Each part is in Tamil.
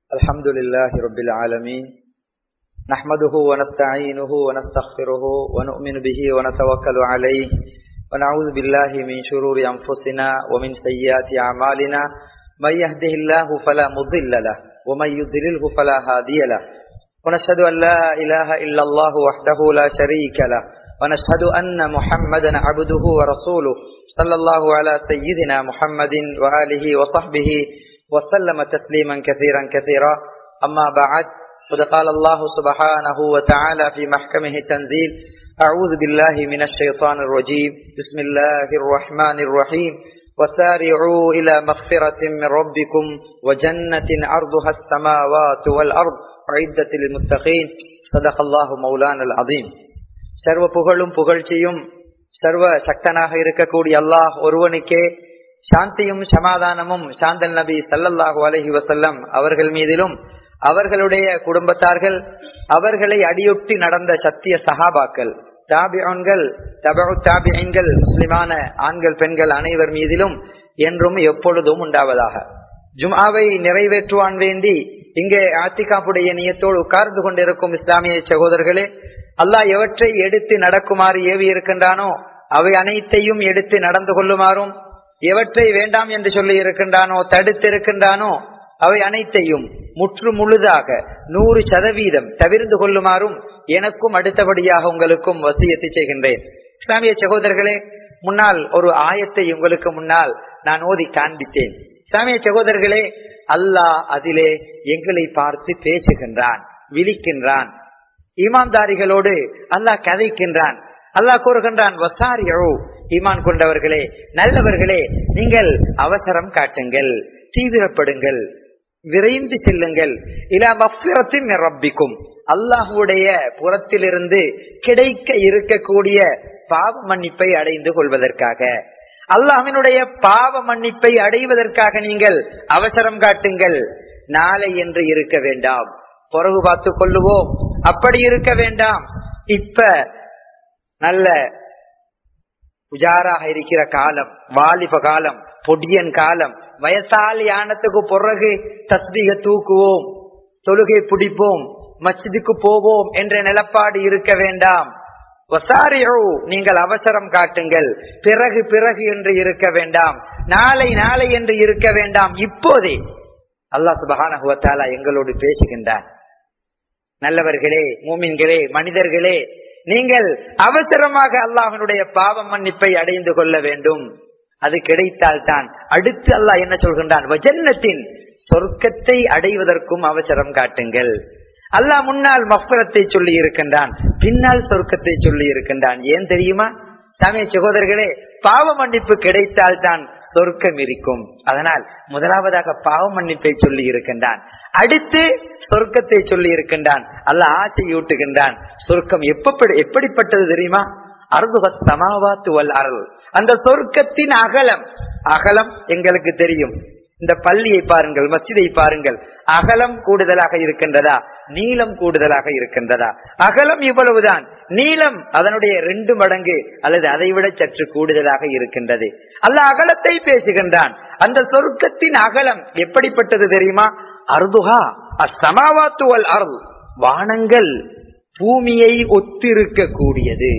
الحمد لله رب العالمين نحمده ونستعينه ونستغفره ونؤمن به ونتوكل عليه ونعوذ بالله من شرور أنفسنا ومن سيئات أعمالنا من يهده الله فلا مضل له ومن يضلله فلا هادي له ونشهد أن لا إله إلا الله وحده لا شريك له ونشهد أن محمدا عبده ورسوله صلى الله على سيدنا محمد وآله وصحبه وسلم تسليما كثيرا كثيرا أما بعد قد قال الله سبحانه وتعالى في محكمه تنزيل أعوذ بالله من الشيطان الرجيم بسم الله الرحمن الرحيم وسارعوا إلى مغفرة من ربكم وجنة عرضها السماوات والأرض عدة للمتقين صدق الله مولانا العظيم சர்வ புகழும் புகழ்ச்சியும் சர்வ சக்தனாக இருக்கக்கூடிய அல்லாஹ் ஒருவனுக்கே சாந்தியும் சமாதானமும் சாந்தல் நபி சல்லல்லாஹு அலஹி வசல்லம் அவர்கள் மீதிலும் அவர்களுடைய குடும்பத்தார்கள் அவர்களை அடியொட்டி நடந்த சத்திய சஹாபாக்கள் தாபியன்கள் தபு தாபியன்கள் முஸ்லிமான ஆண்கள் பெண்கள் அனைவர் மீதிலும் என்றும் எப்பொழுதும் உண்டாவதாக ஜும்ஆவை நிறைவேற்றுவான் வேண்டி இங்கே ஆத்திகாப்புடைய நியத்தோடு உட்கார்ந்து கொண்டிருக்கும் இஸ்லாமிய சகோதரர்களே அல்லாஹ் எவற்றை எடுத்து நடக்குமாறு ஏவி இருக்கின்றானோ அவை அனைத்தையும் எடுத்து நடந்து கொள்ளுமாறும் எவற்றை வேண்டாம் என்று சொல்லி இருக்கின்றானோ தடுத்து இருக்கின்றானோ அவை அனைத்தையும் முற்று முழுதாக நூறு சதவீதம் தவிர்ந்து கொள்ளுமாறும் எனக்கும் அடுத்தபடியாக உங்களுக்கும் வசியத்தை செய்கின்றேன் இஸ்லாமிய சகோதரர்களே முன்னால் ஒரு ஆயத்தை உங்களுக்கு முன்னால் நான் ஓதி காண்பித்தேன் இஸ்லாமிய சகோதரர்களே அல்லாஹ் அதிலே எங்களை பார்த்து பேசுகின்றான் விழிக்கின்றான் ஈமான்தாரிகளோடு அல்லாஹ் கதைக்கின்றான் அல்லாஹ் கூறுகின்றான் வசாரியோ ஈமான் கொண்டவர்களே நல்லவர்களே நீங்கள் அவசரம் காட்டுங்கள் தீவிரப்படுங்கள் விரைந்து செல்லுங்கள் இலா மஃபிரத்தின் ரப்பிக்கும் அல்லாஹுடைய புறத்திலிருந்து கிடைக்க இருக்கக்கூடிய பாவ மன்னிப்பை அடைந்து கொள்வதற்காக அல்லாஹினுடைய பாவ மன்னிப்பை அடைவதற்காக நீங்கள் அவசரம் காட்டுங்கள் நாளை என்று இருக்க வேண்டாம் பிறகு பார்த்துக் கொள்ளுவோம் அப்படி இருக்க வேண்டாம் இப்ப நல்ல உஜாராக இருக்கிற காலம் வாலிப காலம் பொடியன் காலம் வயசால் யானத்துக்கு பிறகு தஸ்திக தூக்குவோம் தொழுகை பிடிப்போம் மஸ்ஜிதுக்கு போவோம் என்ற நிலப்பாடு இருக்க வேண்டாம் வசாரியோ நீங்கள் அவசரம் காட்டுங்கள் பிறகு பிறகு என்று இருக்க வேண்டாம் நாளை நாளை என்று இருக்க வேண்டாம் இப்போதே அல்லாஹ் சுபகான எங்களோடு பேசுகின்றார் நல்லவர்களே மூமின்களே மனிதர்களே நீங்கள் அவசரமாக அல்லாஹனுடைய பாவ மன்னிப்பை அடைந்து கொள்ள வேண்டும் அது கிடைத்தால் தான் அடுத்து அல்லாஹ் என்ன சொல்கின்றான் வஜன்னத்தின் சொர்க்கத்தை அடைவதற்கும் அவசரம் காட்டுங்கள் அல்லாஹ் முன்னால் மஃபரத்தை சொல்லி இருக்கின்றான் பின்னால் சொர்க்கத்தை சொல்லி இருக்கின்றான் ஏன் தெரியுமா சமய சகோதரர்களே பாவ மன்னிப்பு கிடைத்தால் தான் சொர்க்கம் இருக்கும் அதனால் முதலாவதாக பாவ மன்னிப்பை சொல்லி இருக்கின்றான் அடுத்து சொர்க்கத்தை சொல்லி இருக்கின்றான் அல்ல ஆசையூட்டுகின்றான் சொர்க்கம் எப்ப எப்படிப்பட்டது தெரியுமா அருதுக சமாவாத்து வல் அருள் அந்த சொர்க்கத்தின் அகலம் அகலம் எங்களுக்கு தெரியும் இந்த பள்ளியை பாருங்கள் மஸ்ஜிதை பாருங்கள் அகலம் கூடுதலாக இருக்கின்றதா நீளம் கூடுதலாக இருக்கின்றதா அகலம் இவ்வளவுதான் நீளம் அதனுடைய ரெண்டு மடங்கு அல்லது அதை விட சற்று கூடுதலாக இருக்கின்றது அல்ல அகலத்தை பேசுகின்றான் அந்த சொர்க்கத்தின் அகலம் எப்படிப்பட்டது தெரியுமா அருதுகா அசமாவாத்துவல் அருள் வானங்கள் பூமியை ஒத்திருக்க கூடியது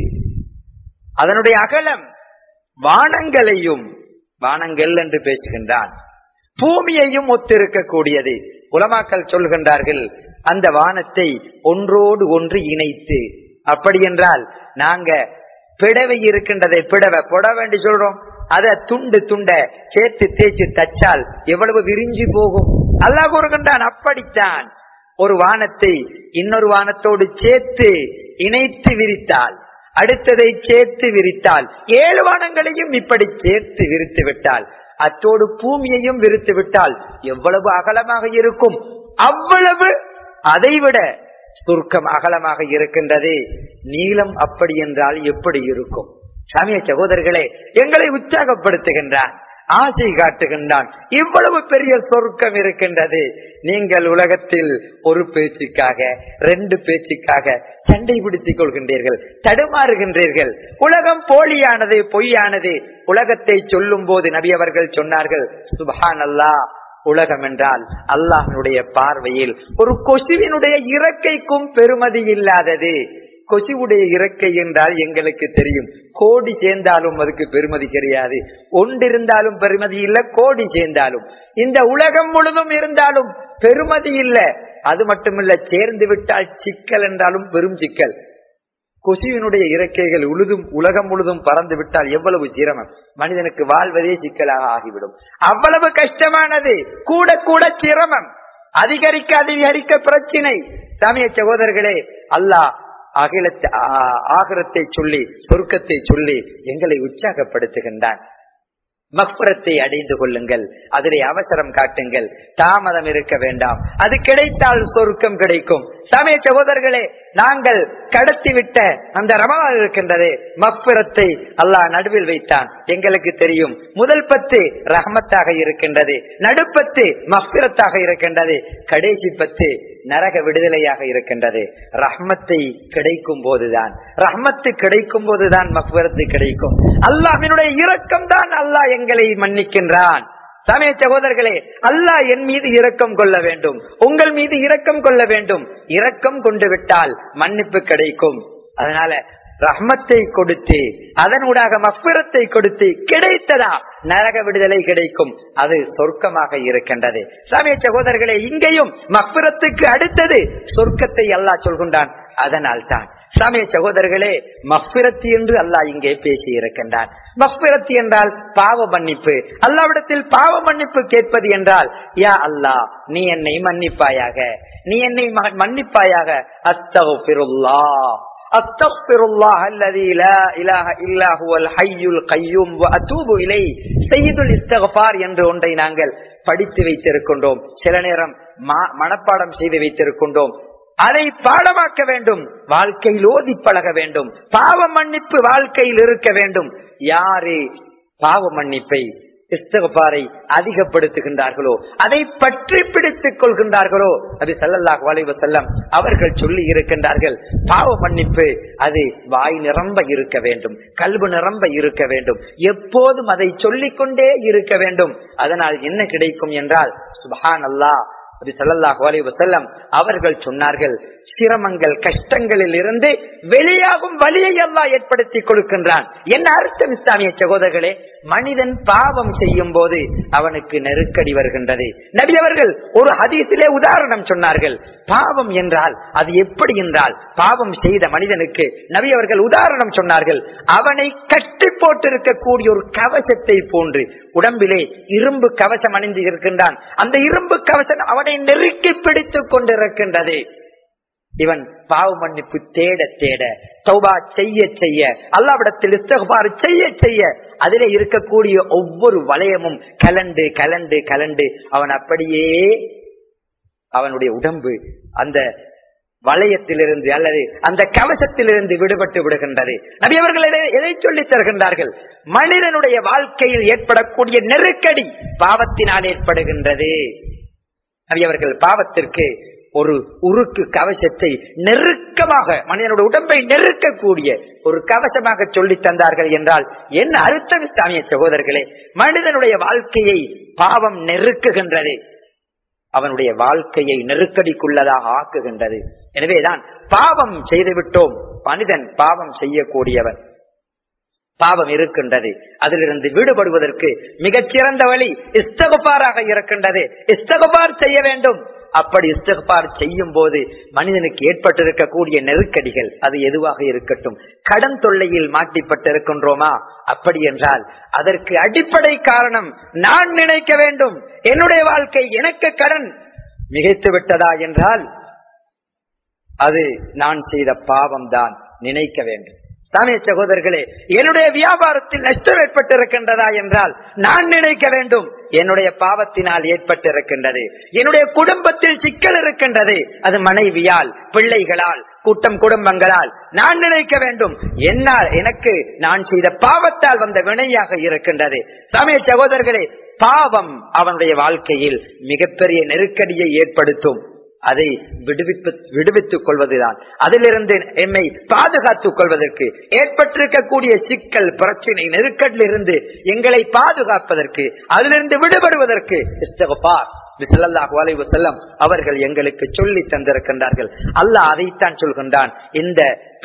அதனுடைய அகலம் வானங்களையும் வானங்கள் என்று பேசுகின்றான் பூமியையும் ஒத்திருக்க கூடியது உலமாக்கள் சொல்கின்றார்கள் அந்த வானத்தை ஒன்றோடு ஒன்று இணைத்து அப்படி என்றால் நாங்க பிடவை இருக்கின்றதை பிடவை புடவை என்று சொல்றோம் அத துண்டு துண்ட சேர்த்து தேய்ச்சி தச்சால் எவ்வளவு விரிஞ்சு போகும் அல்லா கூறுகின்றான் அப்படித்தான் ஒரு வானத்தை இன்னொரு வானத்தோடு சேர்த்து இணைத்து விரித்தால் அடுத்ததை சேர்த்து விரித்தால் ஏழு வானங்களையும் இப்படி சேர்த்து விரித்து விட்டால் அத்தோடு பூமியையும் விரித்து விட்டால் எவ்வளவு அகலமாக இருக்கும் அவ்வளவு அதைவிட சுருக்கம் அகலமாக இருக்கின்றது நீளம் அப்படி என்றால் எப்படி இருக்கும் சமய சகோதரர்களே எங்களை உற்சாகப்படுத்துகின்றான் ஆசை காட்டுகின்றான் இவ்வளவு பெரிய சொர்க்கம் இருக்கின்றது நீங்கள் உலகத்தில் ஒரு பேச்சுக்காக ரெண்டு பேச்சுக்காக சண்டை பிடித்துக் கொள்கின்றீர்கள் தடுமாறுகின்றீர்கள் உலகம் போலியானது பொய்யானது உலகத்தை சொல்லும் போது நபி அவர்கள் சொன்னார்கள் சுபஹான் அல்லா உலகம் என்றால் அல்லாஹனுடைய பார்வையில் ஒரு கொசுவினுடைய இறக்கைக்கும் பெருமதி இல்லாதது கொசுவுடைய இறக்கை என்றால் எங்களுக்கு தெரியும் கோடி சேர்ந்தாலும் அதுக்கு பெருமதி கிடையாது ஒன்றிருந்தாலும் பெருமதி இல்ல கோடி சேர்ந்தாலும் இந்த உலகம் முழுதும் இருந்தாலும் பெருமதி இல்ல அது மட்டுமில்ல சேர்ந்து விட்டால் சிக்கல் என்றாலும் பெரும் சிக்கல் கொசுவினுடைய இறக்கைகள் உழுதும் உலகம் முழுதும் பறந்து விட்டால் எவ்வளவு சிரமம் மனிதனுக்கு வாழ்வதே சிக்கலாக ஆகிவிடும் அவ்வளவு கஷ்டமானது கூட கூட சிரமம் அதிகரிக்க அதிகரிக்க பிரச்சினை சமய சகோதரர்களே அல்லாஹ் அகிலத்தை ஆகரத்தை சொல்லி சொர்க்கத்தை சொல்லி எங்களை உற்சாகப்படுத்துகின்றான் மக்புரத்தை அடைந்து கொள்ளுங்கள் அதிலே அவசரம் காட்டுங்கள் தாமதம் இருக்க வேண்டாம் அது கிடைத்தால் சொருக்கம் கிடைக்கும் சமய சகோதரர்களே நாங்கள் கடத்திவிட்ட அந்த ரமலான் இருக்கின்றது மக்புரத்தை அல்லாஹ் நடுவில் வைத்தான் எங்களுக்கு தெரியும் முதல் பத்து ரஹமத்தாக இருக்கின்றது நடுப்பத்து மக்பிரத்தாக இருக்கின்றது கடைசி பத்து நரக விடுதலையாக இருக்கின்றது ரஹ்மத்தை கிடைக்கும் போதுதான் ரஹ்மத்து கிடைக்கும் போதுதான் மக்பரத்து கிடைக்கும் அல்லாஹினுடைய இரக்கம் தான் அல்லாஹ் எங்களை மன்னிக்கின்றான் சமய சகோதரர்களே அல்லாஹ் என் மீது இரக்கம் கொள்ள வேண்டும் உங்கள் மீது இரக்கம் கொள்ள வேண்டும் இரக்கம் கொண்டு விட்டால் மன்னிப்பு கிடைக்கும் அதனால ரஹ்மத்தை கொடுத்து அதனூடாக மஃபிரத்தை கொடுத்து கிடைத்ததா நரக விடுதலை கிடைக்கும் அது சொர்க்கமாக இருக்கின்றது சமய சகோதரர்களே இங்கேயும் மஃபிரத்துக்கு அடுத்தது சொர்க்கத்தை அல்லாஹ் சொல்கின்றான் அதனால் தான் சமய சகோதரர்களே மஃபிரத்து என்று அல்லாஹ் இங்கே பேசி இருக்கின்றான் மஃபிரத்து என்றால் பாவ மன்னிப்பு அல்லாவிடத்தில் பாவ மன்னிப்பு கேட்பது என்றால் யா அல்லாஹ் நீ என்னை மன்னிப்பாயாக நீ என்னை மன்னிப்பாயாக அத்தகுல்லா أستغفر الله الذي لا إله إلا هو الحي القيوم وأتوب إليه سيد الاستغفار என்று ஒன்றை நாங்கள் படித்து வைத்திருக்கின்றோம் சில நேரம் மனப்பாடம் செய்து வைத்திருக்கின்றோம் அதை பாடமாக்க வேண்டும் வாழ்க்கையில் ஓதி பழக வேண்டும் பாவ மன்னிப்பு வாழ்க்கையில் இருக்க வேண்டும் யாரு பாவ மன்னிப்பை இஸ்தகபாரை அதிகப்படுத்துகின்றார்களோ அதை பற்றி பிடித்துக் கொள்கின்றார்களோ அது சல்லல்லாஹ் வளைவு செல்லம் அவர்கள் சொல்லி இருக்கின்றார்கள் பாவ மன்னிப்பு அது வாய் நிரம்ப இருக்க வேண்டும் கல்வி நிரம்ப இருக்க வேண்டும் எப்போதும் அதை சொல்லிக் கொண்டே இருக்க வேண்டும் அதனால் என்ன கிடைக்கும் என்றால் சுபான் அல்லாஹ் செல்லம் அவர்கள் சொன்னார்கள் சிரமங்கள் கஷ்டங்களில் இருந்து வெளியாகும் வழியை எல்லாம் ஏற்படுத்தி கொடுக்கின்றான் என்ன அர்த்தம் இஸ்லாமிய சகோதரர்களே மனிதன் பாவம் செய்யும் போது அவனுக்கு நெருக்கடி வருகின்றது நபி அவர்கள் ஒரு ஹதீசிலே உதாரணம் சொன்னார்கள் பாவம் என்றால் அது எப்படி என்றால் பாவம் செய்த மனிதனுக்கு நபி அவர்கள் உதாரணம் சொன்னார்கள் அவனை கட்டி போட்டிருக்கக்கூடிய ஒரு கவசத்தை போன்று உடம்பிலே இரும்பு கவசம் அணிந்து இருக்கின்றான் அந்த இரும்பு கவசம் அவனை நெருக்கி பிடித்துக் கொண்டிருக்கின்றது இவன் பாவ மன்னிப்பு தேட தேட தௌபா செய்ய செய்ய அல்லாவிடத்தில் இஸ்தகபாறு செய்ய செய்ய அதிலே இருக்கக்கூடிய ஒவ்வொரு வளையமும் கலண்டு கலண்டு கலண்டு அவன் அப்படியே அவனுடைய உடம்பு அந்த வளையத்திலிருந்து அல்லது அந்த கவசத்திலிருந்து விடுபட்டு விடுகின்றது நபி அவர்கள் எதை சொல்லி தருகின்றார்கள் மனிதனுடைய வாழ்க்கையில் ஏற்படக்கூடிய நெருக்கடி பாவத்தினால் ஏற்படுகின்றது நபி அவர்கள் பாவத்திற்கு ஒரு உருக்கு கவசத்தை நெருக்கமாக மனிதனுடைய உடம்பை நெருக்கக்கூடிய ஒரு கவசமாக சொல்லி தந்தார்கள் என்றால் என்ன அர்த்தம் இஸ்லாமிய சகோதரர்களே மனிதனுடைய வாழ்க்கையை பாவம் நெருக்குகின்றது அவனுடைய வாழ்க்கையை நெருக்கடிக்குள்ளதாக ஆக்குகின்றது எனவேதான் பாவம் செய்துவிட்டோம் மனிதன் பாவம் செய்யக்கூடியவன் பாவம் இருக்கின்றது அதிலிருந்து விடுபடுவதற்கு மிகச்சிறந்த வழி இஸ்தகுபாராக இருக்கின்றது இஸ்தகுபார் செய்ய வேண்டும் அப்படி இஸ்தகுபார் செய்யும் போது மனிதனுக்கு ஏற்பட்டிருக்கக்கூடிய நெருக்கடிகள் அது எதுவாக இருக்கட்டும் கடன் தொல்லையில் மாட்டிப்பட்டிருக்கின்றோமா அப்படி என்றால் அதற்கு அடிப்படை காரணம் நான் நினைக்க வேண்டும் என்னுடைய வாழ்க்கை எனக்கு கடன் மிகைத்து விட்டதா என்றால் அது நான் செய்த பாவம் தான் நினைக்க வேண்டும் சாமிய சகோதரர்களே என்னுடைய வியாபாரத்தில் நஷ்டம் ஏற்பட்டிருக்கின்றதா என்றால் நான் நினைக்க வேண்டும் என்னுடைய பாவத்தினால் ஏற்பட்டிருக்கின்றது என்னுடைய குடும்பத்தில் சிக்கல் இருக்கின்றது அது மனைவியால் பிள்ளைகளால் கூட்டம் குடும்பங்களால் நான் நினைக்க வேண்டும் என்னால் எனக்கு நான் செய்த பாவத்தால் வந்த வினையாக இருக்கின்றது சமய சகோதரர்களே பாவம் அவனுடைய வாழ்க்கையில் மிகப்பெரிய நெருக்கடியை ஏற்படுத்தும் அதை விடுவிப்பு விடுவித்துக் கொள்வதுதான் அதிலிருந்து எம்மை பாதுகாத்துக் கொள்வதற்கு ஏற்பட்டிருக்கக்கூடிய சிக்கல் பிரச்சனை நெருக்கடிலிருந்து எங்களை பாதுகாப்பதற்கு அதிலிருந்து விடுபடுவதற்கு இஸ்தகபார் செல்லம் அவர்கள் எங்களுக்கு சொல்லி தந்திருக்கின்றார்கள் அல்லாஹ் அதைத்தான் சொல்கின்றான் இந்த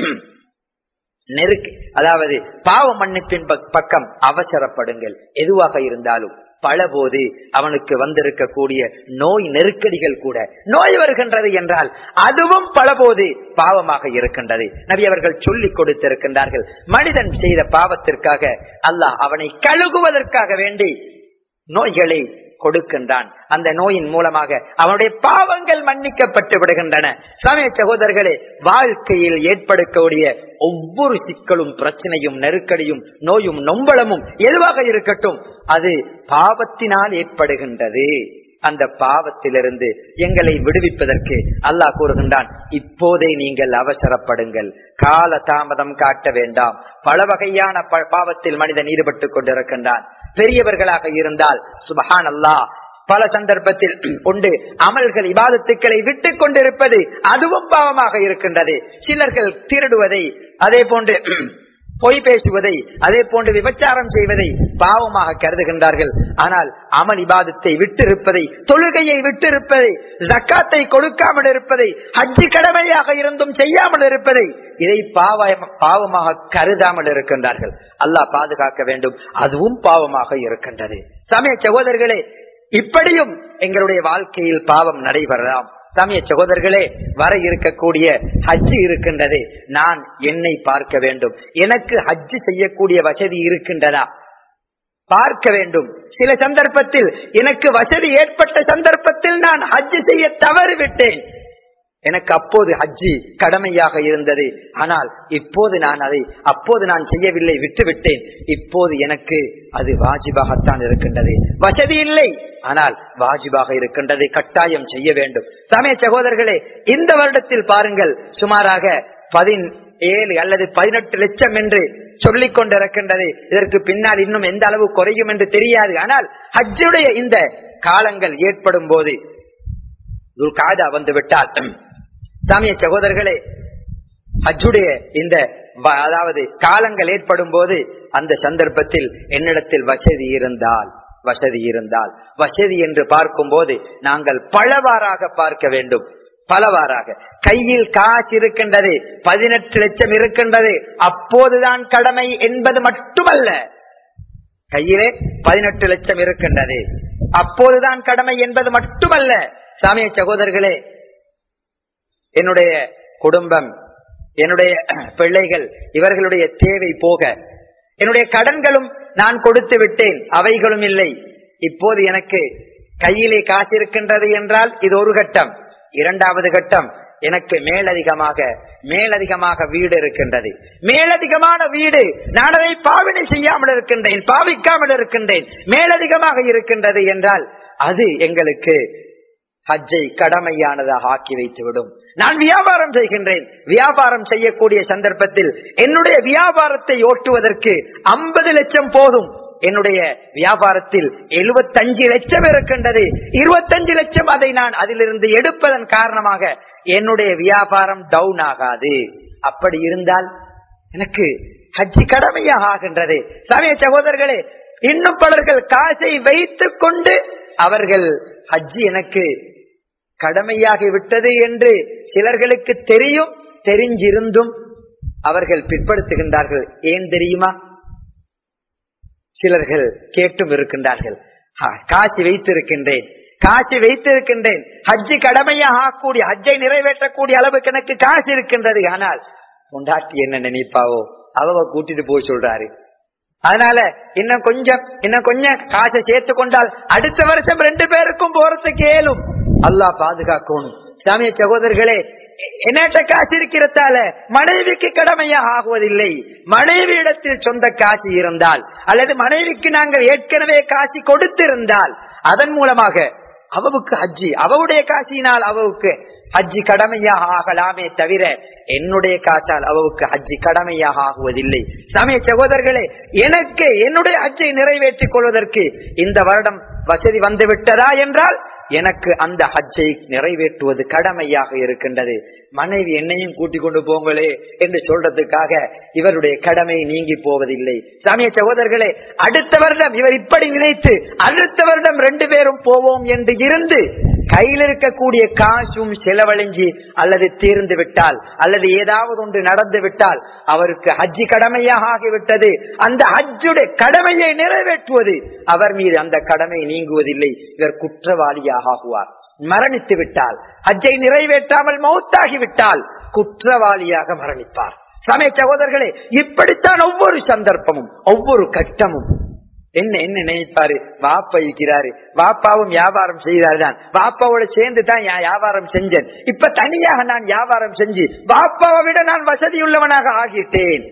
நெருக்கு அதாவது பாவ மன்னிப்பின் பக்கம் அவசரப்படுங்கள் எதுவாக இருந்தாலும் பல போது அவனுக்கு வந்திருக்கக்கூடிய நோய் நெருக்கடிகள் கூட நோய் வருகின்றது என்றால் அதுவும் பல போது பாவமாக இருக்கின்றது நபி அவர்கள் சொல்லிக் கொடுத்திருக்கின்றார்கள் மனிதன் செய்த பாவத்திற்காக அல்லாஹ் அவனை கழுகுவதற்காக வேண்டி நோய்களை கொடுக்கின்றான் அந்த நோயின் மூலமாக அவனுடைய பாவங்கள் மன்னிக்கப்பட்டு விடுகின்றன சமய சகோதரர்களே வாழ்க்கையில் ஏற்படக்கூடிய ஒவ்வொரு சிக்கலும் பிரச்சனையும் நெருக்கடியும் நோயும் நொம்பளமும் எதுவாக இருக்கட்டும் அது பாவத்தினால் ஏற்படுகின்றது அந்த பாவத்திலிருந்து எங்களை விடுவிப்பதற்கு அல்லாஹ் கூறுகின்றான் இப்போதே நீங்கள் அவசரப்படுங்கள் கால தாமதம் காட்ட வேண்டாம் பல வகையான பாவத்தில் மனிதன் ஈடுபட்டுக் கொண்டிருக்கின்றான் பெரியவர்களாக இருந்தால் சுபஹான் அல்லா பல சந்தர்ப்பத்தில் உண்டு அமல்கள் இபாதத்துக்களை விட்டுக் கொண்டிருப்பது அதுவும் பாவமாக இருக்கின்றது சிலர்கள் திருடுவதை அதே போன்று பொய் பேசுவதை அதே போன்று விபச்சாரம் செய்வதை பாவமாக கருதுகின்றார்கள் ஆனால் அமல் இபாதத்தை விட்டிருப்பதை தொழுகையை விட்டிருப்பதை ஜக்காத்தை கொடுக்காமல் இருப்பதை ஹஜ்ஜி கடமையாக இருந்தும் செய்யாமல் இருப்பதை இதை பாவ பாவமாக கருதாமல் இருக்கின்றார்கள் அல்லாஹ் பாதுகாக்க வேண்டும் அதுவும் பாவமாக இருக்கின்றது சமய சகோதரர்களே இப்படியும் எங்களுடைய வாழ்க்கையில் பாவம் நடைபெறலாம் சமய சகோதரர்களே வர இருக்கக்கூடிய ஹஜ்ஜு இருக்கின்றது நான் என்னை பார்க்க வேண்டும் எனக்கு ஹஜ்ஜு செய்யக்கூடிய வசதி இருக்கின்றதா பார்க்க வேண்டும் சில சந்தர்ப்பத்தில் எனக்கு வசதி ஏற்பட்ட சந்தர்ப்பத்தில் நான் ஹஜ்ஜு செய்ய தவறிவிட்டேன் எனக்கு அப்போது ஹஜ்ஜி கடமையாக இருந்தது ஆனால் இப்போது நான் அதை அப்போது நான் செய்யவில்லை விட்டுவிட்டேன் இப்போது எனக்கு அது வாஜிபாகத்தான் இருக்கின்றது வசதி இல்லை ஆனால் வாஜிபாக இருக்கின்றது கட்டாயம் செய்ய வேண்டும் சமய சகோதரர்களே இந்த வருடத்தில் பாருங்கள் சுமாராக பதின் ஏழு அல்லது பதினெட்டு லட்சம் என்று சொல்லிக் கொண்டிருக்கின்றது இதற்கு பின்னால் இன்னும் எந்த அளவு குறையும் என்று தெரியாது ஆனால் ஹஜ்ஜுடைய இந்த காலங்கள் ஏற்படும் போது காதா வந்து விட்டால் சாமிய சகோதரர்களே ஹஜ்ஜுடைய இந்த அதாவது காலங்கள் ஏற்படும் போது அந்த சந்தர்ப்பத்தில் என்னிடத்தில் வசதி இருந்தால் வசதி இருந்தால் வசதி என்று பார்க்கும் போது நாங்கள் பலவாறாக பார்க்க வேண்டும் பலவாறாக கையில் காசு இருக்கின்றது பதினெட்டு லட்சம் இருக்கின்றது அப்போதுதான் கடமை என்பது மட்டுமல்ல கையிலே பதினெட்டு லட்சம் இருக்கின்றது அப்போதுதான் கடமை என்பது மட்டுமல்ல சாமிய சகோதரர்களே என்னுடைய குடும்பம் என்னுடைய பிள்ளைகள் இவர்களுடைய தேவை போக என்னுடைய கடன்களும் நான் கொடுத்து விட்டேன் அவைகளும் இல்லை இப்போது எனக்கு கையிலே காசு இருக்கின்றது என்றால் இது ஒரு கட்டம் இரண்டாவது கட்டம் எனக்கு மேலதிகமாக மேலதிகமாக வீடு இருக்கின்றது மேலதிகமான வீடு நான் அதை பாவனை செய்யாமல் இருக்கின்றேன் பாவிக்காமல் இருக்கின்றேன் மேலதிகமாக இருக்கின்றது என்றால் அது எங்களுக்கு ஹஜ்ஜை கடமையானதாக ஆக்கி வைத்துவிடும் நான் வியாபாரம் செய்கின்றேன் வியாபாரம் செய்யக்கூடிய சந்தர்ப்பத்தில் என்னுடைய வியாபாரத்தை ஓட்டுவதற்கு ஐம்பது லட்சம் போதும் என்னுடைய வியாபாரத்தில் எழுபத்தஞ்சு லட்சம் இருக்கின்றது இருபத்தஞ்சு லட்சம் அதை நான் அதிலிருந்து எடுப்பதன் காரணமாக என்னுடைய வியாபாரம் டவுன் ஆகாது அப்படி இருந்தால் எனக்கு ஹஜ்ஜி கடமையாக ஆகின்றது சமய சகோதரர்களே இன்னும் பலர்கள் காசை வைத்துக் கொண்டு அவர்கள் ஹஜ்ஜி எனக்கு கடமையாகி விட்டது என்று சிலர்களுக்கு தெரியும் தெரிஞ்சிருந்தும் அவர்கள் பிற்படுத்துகின்றார்கள் ஏன் தெரியுமா சிலர்கள் கேட்டும் இருக்கின்றார்கள் காட்சி வைத்திருக்கின்றேன் காட்சி வைத்திருக்கின்றேன் ஹஜ்ஜி கடமையாக ஆகக்கூடிய ஹஜ்ஜை நிறைவேற்றக்கூடிய அளவுக்கு எனக்கு காசு இருக்கின்றது ஆனால் உண்டாட்டி என்ன நினைப்பாவோ அவ கூட்டிட்டு போய் சொல்றாரு அதனால இன்னும் கொஞ்சம் இன்னும் கொஞ்சம் காசை சேர்த்து கொண்டால் அடுத்த வருஷம் ரெண்டு பேருக்கும் போறதுக்கு ஏலும் அல்லா பாதுகாக்கணும் சாமிய சகோதரர்களே என்னட்ட காசு இருக்கிறதால மனைவிக்கு கடமையாக ஆகுவதில்லை மனைவி இடத்தில் சொந்த காசு இருந்தால் அல்லது மனைவிக்கு நாங்கள் ஏற்கனவே காசு கொடுத்திருந்தால் அதன் மூலமாக அவவுக்கு ஹஜ்ஜி அவவுடைய காசினால் அவவுக்கு ஹஜ்ஜி கடமையாக ஆகலாமே தவிர என்னுடைய காசால் அவவுக்கு ஹஜ்ஜி கடமையாக ஆகுவதில்லை சமய சகோதரர்களே எனக்கு என்னுடைய ஹஜ்ஜை நிறைவேற்றிக் கொள்வதற்கு இந்த வருடம் வசதி வந்து விட்டதா என்றால் எனக்கு அந்த ஹஜ்ஜை நிறைவேற்றுவது கடமையாக இருக்கின்றது மனைவி என்னையும் கூட்டிக் கொண்டு போங்களே என்று சொல்றதுக்காக இவருடைய கடமை நீங்கி போவதில்லை சாமிய சகோதரர்களே அடுத்த வருடம் இவர் இப்படி நினைத்து அடுத்த வருடம் ரெண்டு பேரும் போவோம் என்று இருந்து கையில் இருக்கக்கூடிய காசும் செலவழிஞ்சி அல்லது தீர்ந்து விட்டால் அல்லது ஏதாவது ஒன்று நடந்து விட்டால் அவருக்கு ஹஜ்ஜி கடமையாக ஆகிவிட்டது அந்த ஹஜ்ஜுடைய கடமையை நிறைவேற்றுவது அவர் மீது அந்த கடமை நீங்குவதில்லை இவர் குற்றவாளியாக ஆகுவார் மரணித்து விட்டால் ஹஜ்ஜை நிறைவேற்றாமல் மௌத்தாகி விட்டால் குற்றவாளியாக மரணிப்பார் சமய சகோதரர்களே இப்படித்தான் ஒவ்வொரு சந்தர்ப்பமும் ஒவ்வொரு கட்டமும் என்ன என்ன நினைப்பாரு வாப்பா இருக்கிறாரு வாப்பாவும் வியாபாரம் செய்கிறாரு தான் வாப்பாவோட சேர்ந்து தான் வியாபாரம் செஞ்சேன் இப்ப தனியாக நான் வியாபாரம் செஞ்சு வாப்பாவை விட நான் வசதியுள்ளவனாக ஆகிட்டேன்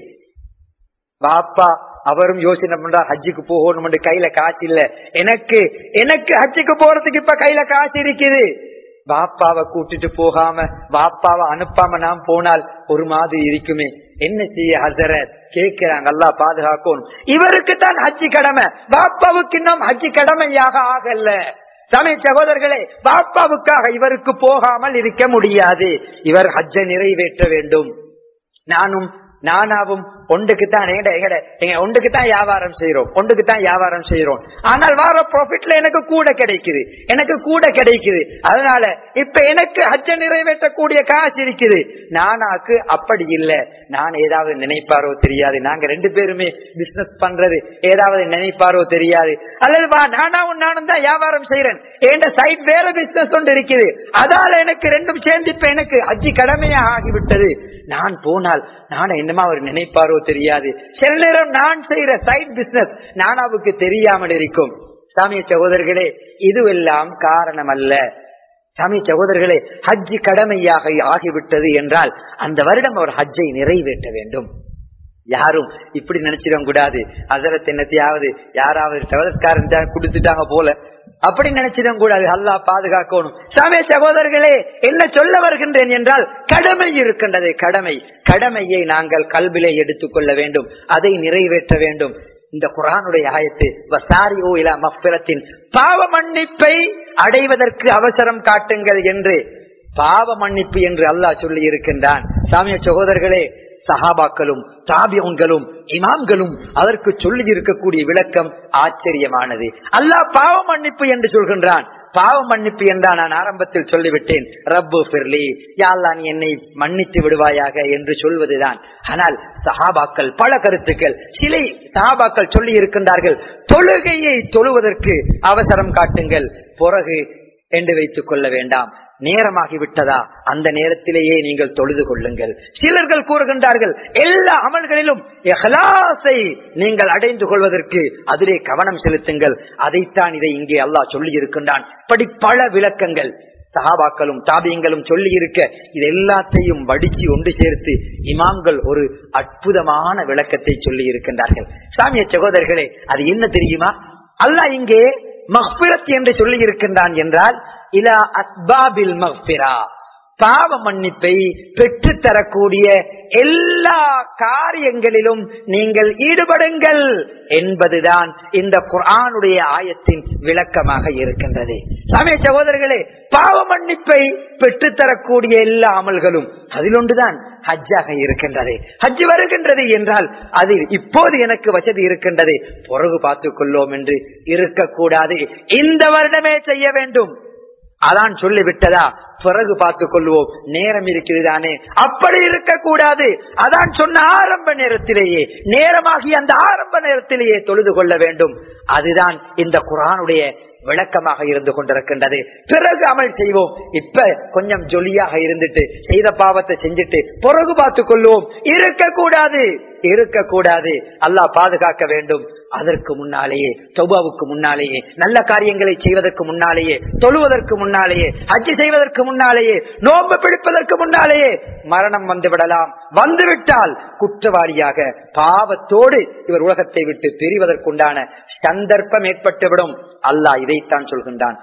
வாப்பா அவரும் யோசனை பண்றார் ஹஜ்ஜுக்கு போகணும் கையில காசு இல்ல எனக்கு எனக்கு ஹஜ்ஜுக்கு போறதுக்கு இப்ப கையில காசு இருக்குது வாப்பாவை கூட்டிட்டு போகாம வாப்பாவை அனுப்பாம நாம் போனால் ஒரு மாதிரி இருக்குமே என்ன செய்ய ஹசரத் கேட்கிறாங்க அல்லா பாதுகாக்கணும் இவருக்கு தான் ஹஜ்ஜி கடமை பாப்பாவுக்கு இன்னும் ஹஜ்ஜி கடமையாக ஆகல சமய சகோதரர்களே பாப்பாவுக்காக இவருக்கு போகாமல் இருக்க முடியாது இவர் ஹஜ்ஜை நிறைவேற்ற வேண்டும் நானும் நானாவும் ஒன்றுக்குத்தான் ஒன்றுக்குத்தான் வியாபாரம் செய்யறோம் ஒன்றுக்குத்தான் வியாபாரம் செய்யறோம் ஆனால் வார ப்ராஃபிட்ல எனக்கு கூட கிடைக்குது எனக்கு கூட கிடைக்குது அதனால இப்ப எனக்கு ஹஜ்ஜ நிறைவேற்றக்கூடிய காசு இருக்குது நானாக்கு அப்படி இல்லை நான் ஏதாவது நினைப்பாரோ தெரியாது நாங்க ரெண்டு பேருமே பிசினஸ் பண்றது ஏதாவது நினைப்பாரோ தெரியாது அல்லது வா நானாவும் நானும் தான் வியாபாரம் செய்யறேன் என் சைட் வேற பிசினஸ் ஒன்று இருக்குது அதால எனக்கு ரெண்டும் சேர்ந்து இப்ப எனக்கு ஹஜ்ஜி கடமையாக ஆகிவிட்டது நான் போனால் நான் என்னமா அவர் நினைப்பாரோ தெரியாது சில நேரம் நான் செய்யற சைட் பிசினஸ் நானாவுக்கு தெரியாமல் இருக்கும் சாமிய சகோதரர்களே இதுவெல்லாம் காரணம் அல்ல சாமி சகோதரர்களே ஹஜ்ஜி கடமையாக ஆகிவிட்டது என்றால் அந்த வருடம் அவர் ஹஜ்ஜை நிறைவேற்ற வேண்டும் யாரும் இப்படி நினைச்சிட கூடாது அதரத் என்னத்தையாவது யாராவது டெவலப்காரன் கொடுத்துட்டாங்க போல அப்படி நினைச்சிட கூடாது அல்லா பாதுகாக்கணும் சாமே சகோதரர்களே என்ன சொல்ல வருகின்றேன் என்றால் கடமை இருக்கின்றது கடமை கடமையை நாங்கள் கல்விலே எடுத்துக்கொள்ள வேண்டும் அதை நிறைவேற்ற வேண்டும் இந்த குரானுடைய ஆயத்து வசாரி ஓ இலா மஃபிரத்தின் பாவ மன்னிப்பை அடைவதற்கு அவசரம் காட்டுங்கள் என்று பாவ மன்னிப்பு என்று அல்லாஹ் சொல்லி இருக்கின்றான் சாமிய சகோதரர்களே சஹாபாக்களும் தாபியங்களும் இமாம்களும் அதற்கு சொல்லி இருக்கக்கூடிய விளக்கம் ஆச்சரியமானது அல்லாஹ் பாவ மன்னிப்பு என்று சொல்கின்றான் பாவ மன்னிப்பு என்றா நான் ஆரம்பத்தில் சொல்லிவிட்டேன் ரப்பு பிர்லி யாழ்லா நீ என்னை மன்னித்து விடுவாயாக என்று சொல்வதுதான் ஆனால் சஹாபாக்கள் பல கருத்துக்கள் சிலை சஹாபாக்கள் சொல்லி இருக்கின்றார்கள் தொழுகையை தொழுவதற்கு அவசரம் காட்டுங்கள் பிறகு என்று வைத்துக் கொள்ள வேண்டாம் நேரமாகி விட்டதா அந்த நேரத்திலேயே நீங்கள் தொழுது கொள்ளுங்கள் சிலர்கள் கூறுகின்றார்கள் எல்லா அமல்களிலும் எஹ்லாஸை நீங்கள் அடைந்து கொள்வதற்கு அதிலே கவனம் செலுத்துங்கள் அதைத்தான் இதை இங்கே அல்லாஹ் சொல்லி இருக்கின்றான் இப்படி பல விளக்கங்கள் சஹாபாக்களும் தாபியங்களும் சொல்லி இருக்க இது எல்லாத்தையும் வடிச்சு ஒன்று சேர்த்து இமாம்கள் ஒரு அற்புதமான விளக்கத்தை சொல்லி இருக்கின்றார்கள் சாமிய சகோதரர்களே அது என்ன தெரியுமா அல்லாஹ் இங்கே மஹ்பிரத் என்று சொல்லி இருக்கின்றான் என்றால் இலா அஸ்பாபில் மஹ்பிரா பாவ மன்னிப்பை பெற்று தரக்கூடிய எல்லா காரியங்களிலும் நீங்கள் ஈடுபடுங்கள் என்பதுதான் இந்த குரானுடைய ஆயத்தின் விளக்கமாக இருக்கின்றது சமய சகோதரர்களே பாவ மன்னிப்பை பெற்றுத்தரக்கூடிய எல்லா அமல்களும் அதில் ஒன்றுதான் ஹஜ்ஜாக இருக்கின்றது ஹஜ் வருகின்றது என்றால் அதில் இப்போது எனக்கு வசதி இருக்கின்றது பிறகு பார்த்துக் கொள்ளோம் என்று இருக்கக்கூடாது இந்த வருடமே செய்ய வேண்டும் அதான் சொல்லிவிட்டதா பிறகு பார்த்துக் கொள்வோம் நேரம் இருக்கிறது தானே அப்படி இருக்கக்கூடாது அதான் சொன்ன ஆரம்ப நேரத்திலேயே நேரமாகி அந்த ஆரம்ப நேரத்திலேயே தொழுது கொள்ள வேண்டும் அதுதான் இந்த குரானுடைய விளக்கமாக இருந்து கொண்டிருக்கின்றது பிறகு அமல் செய்வோம் இப்ப கொஞ்சம் ஜொலியாக இருந்துட்டு செய்த பாவத்தை செஞ்சுட்டு பிறகு பார்த்துக் கொள்வோம் இருக்கக்கூடாது இருக்கக்கூடாது அல்லாஹ் பாதுகாக்க வேண்டும் அதற்கு முன்னாலேயே தொபாவுக்கு முன்னாலேயே நல்ல காரியங்களை செய்வதற்கு முன்னாலேயே தொழுவதற்கு முன்னாலேயே அஜி செய்வதற்கு முன்னாலேயே நோன்பு பிடிப்பதற்கு முன்னாலேயே மரணம் வந்து விடலாம் வந்துவிட்டால் குற்றவாளியாக பாவத்தோடு இவர் உலகத்தை விட்டு பிரிவதற்குண்டான சந்தர்ப்பம் ஏற்பட்டுவிடும் அல்லாஹ் இதைத்தான் சொல்கின்றான்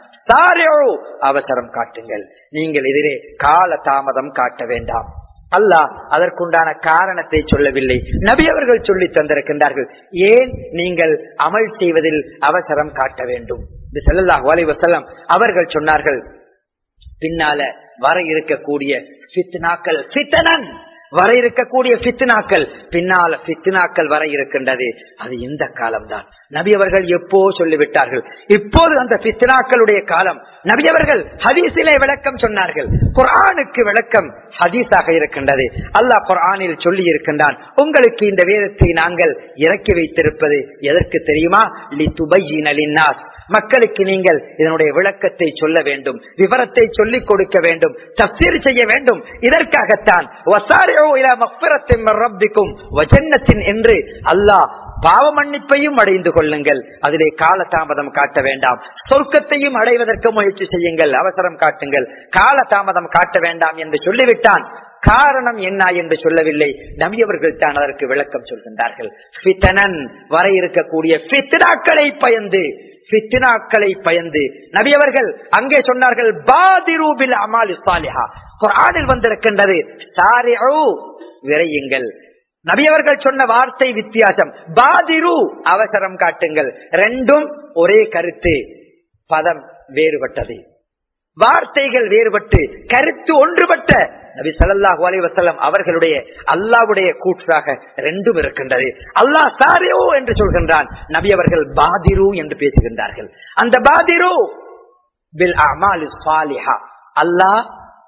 அவசரம் காட்டுங்கள் நீங்கள் எதிரே கால தாமதம் காட்ட வேண்டாம் அல்லாஹ் அதற்குண்டான காரணத்தை சொல்லவில்லை நபி அவர்கள் சொல்லி தந்திருக்கின்றார்கள் ஏன் நீங்கள் அமல் செய்வதில் அவசரம் காட்ட வேண்டும் இது ஸல்லல்லாஹு அலைஹி வஸல்லம் அவர்கள் சொன்னார்கள் பின்னால வர இருக்கக்கூடிய ஃபித்னாக்கள் ஃபித்னன் வர இருக்கக்கூடிய ஃபித்னாக்கள் பின்னால ஃபித்னாக்கள் வர இருக்கின்றது அது இந்த காலம்தான் நபி அவர்கள் எப்போ சொல்லிவிட்டார்கள் இப்போது அந்த ஃபித்னாக்களுடைய காலம் நபி அவர்கள் ஹதீஸிலே விளக்கம் சொன்னார்கள் குர்ஆனுக்கு விளக்கம் ஹதீஸாக இருக்கின்றது அல்லாஹ் குர்ஆனில் சொல்லி இருக்கின்றான் உங்களுக்கு இந்த வேதத்தை நாங்கள் இறக்கி வைத்திருப்பது எதற்கு தெரியுமா லிதுபையின லின்னாஸ் மக்களுக்கு நீங்கள் இதனுடைய விளக்கத்தை சொல்ல வேண்டும் விவரத்தை சொல்லிக் கொடுக்க வேண்டும் தப்சீர் செய்ய வேண்டும் இதற்காகத்தான் வசாரிஓ இலா மக்ஃபிரத்தின் மின் ரப்பிக்கும் வஜன்னத்தின் என்று அல்லாஹ் பாவ மன்னிப்பையும் அடைந்து கொள்ளுங்கள் அதிலே காலதாமதம் காட்ட வேண்டாம் சொர்க்கத்தையும் அடைவதற்கு முயற்சி செய்யுங்கள் அவசரம் காட்டுங்கள் காலதாமதம் காட்ட வேண்டாம் என்று சொல்லிவிட்டான் காரணம் என்ன என்று சொல்லவில்லை நபியவர்கள் தான் அதற்கு விளக்கம் சொல்கின்றார்கள் ஃபித்தனன் வர இருக்கக்கூடிய ஃபித்னாக்களை பயந்து ஃபித்னாக்களை பயந்து நபியவர்கள் அங்கே சொன்னார்கள் பாதிரூபில் அமாலி சாலிஹா குர்ஆனில் வந்திருக்கின்றது சாரிஉ விரையுங்கள் நபியவர்கள் சொன்ன வார்த்தை வித்தியாசம் பாதிரு அவசரம் காட்டுங்கள் ரெண்டும் ஒரே கருத்து பதம் வேறுபட்டது வார்த்தைகள் வேறுபட்டு கருத்து ஒன்றுபட்ட நபி ஸல்லல்லாஹு அலைஹி வஸல்லம் அவர்களுடைய அல்லாஹ்வுடைய கூற்றாக ரெண்டும் இருக்கின்றது அல்லாஹ் சாரியோ என்று சொல்கின்றான் நபி அவர்கள் பாதிரு என்று பேசுகின்றார்கள் அந்த பாதிரு பில் அமாலி சாலிஹா அல்லாஹ்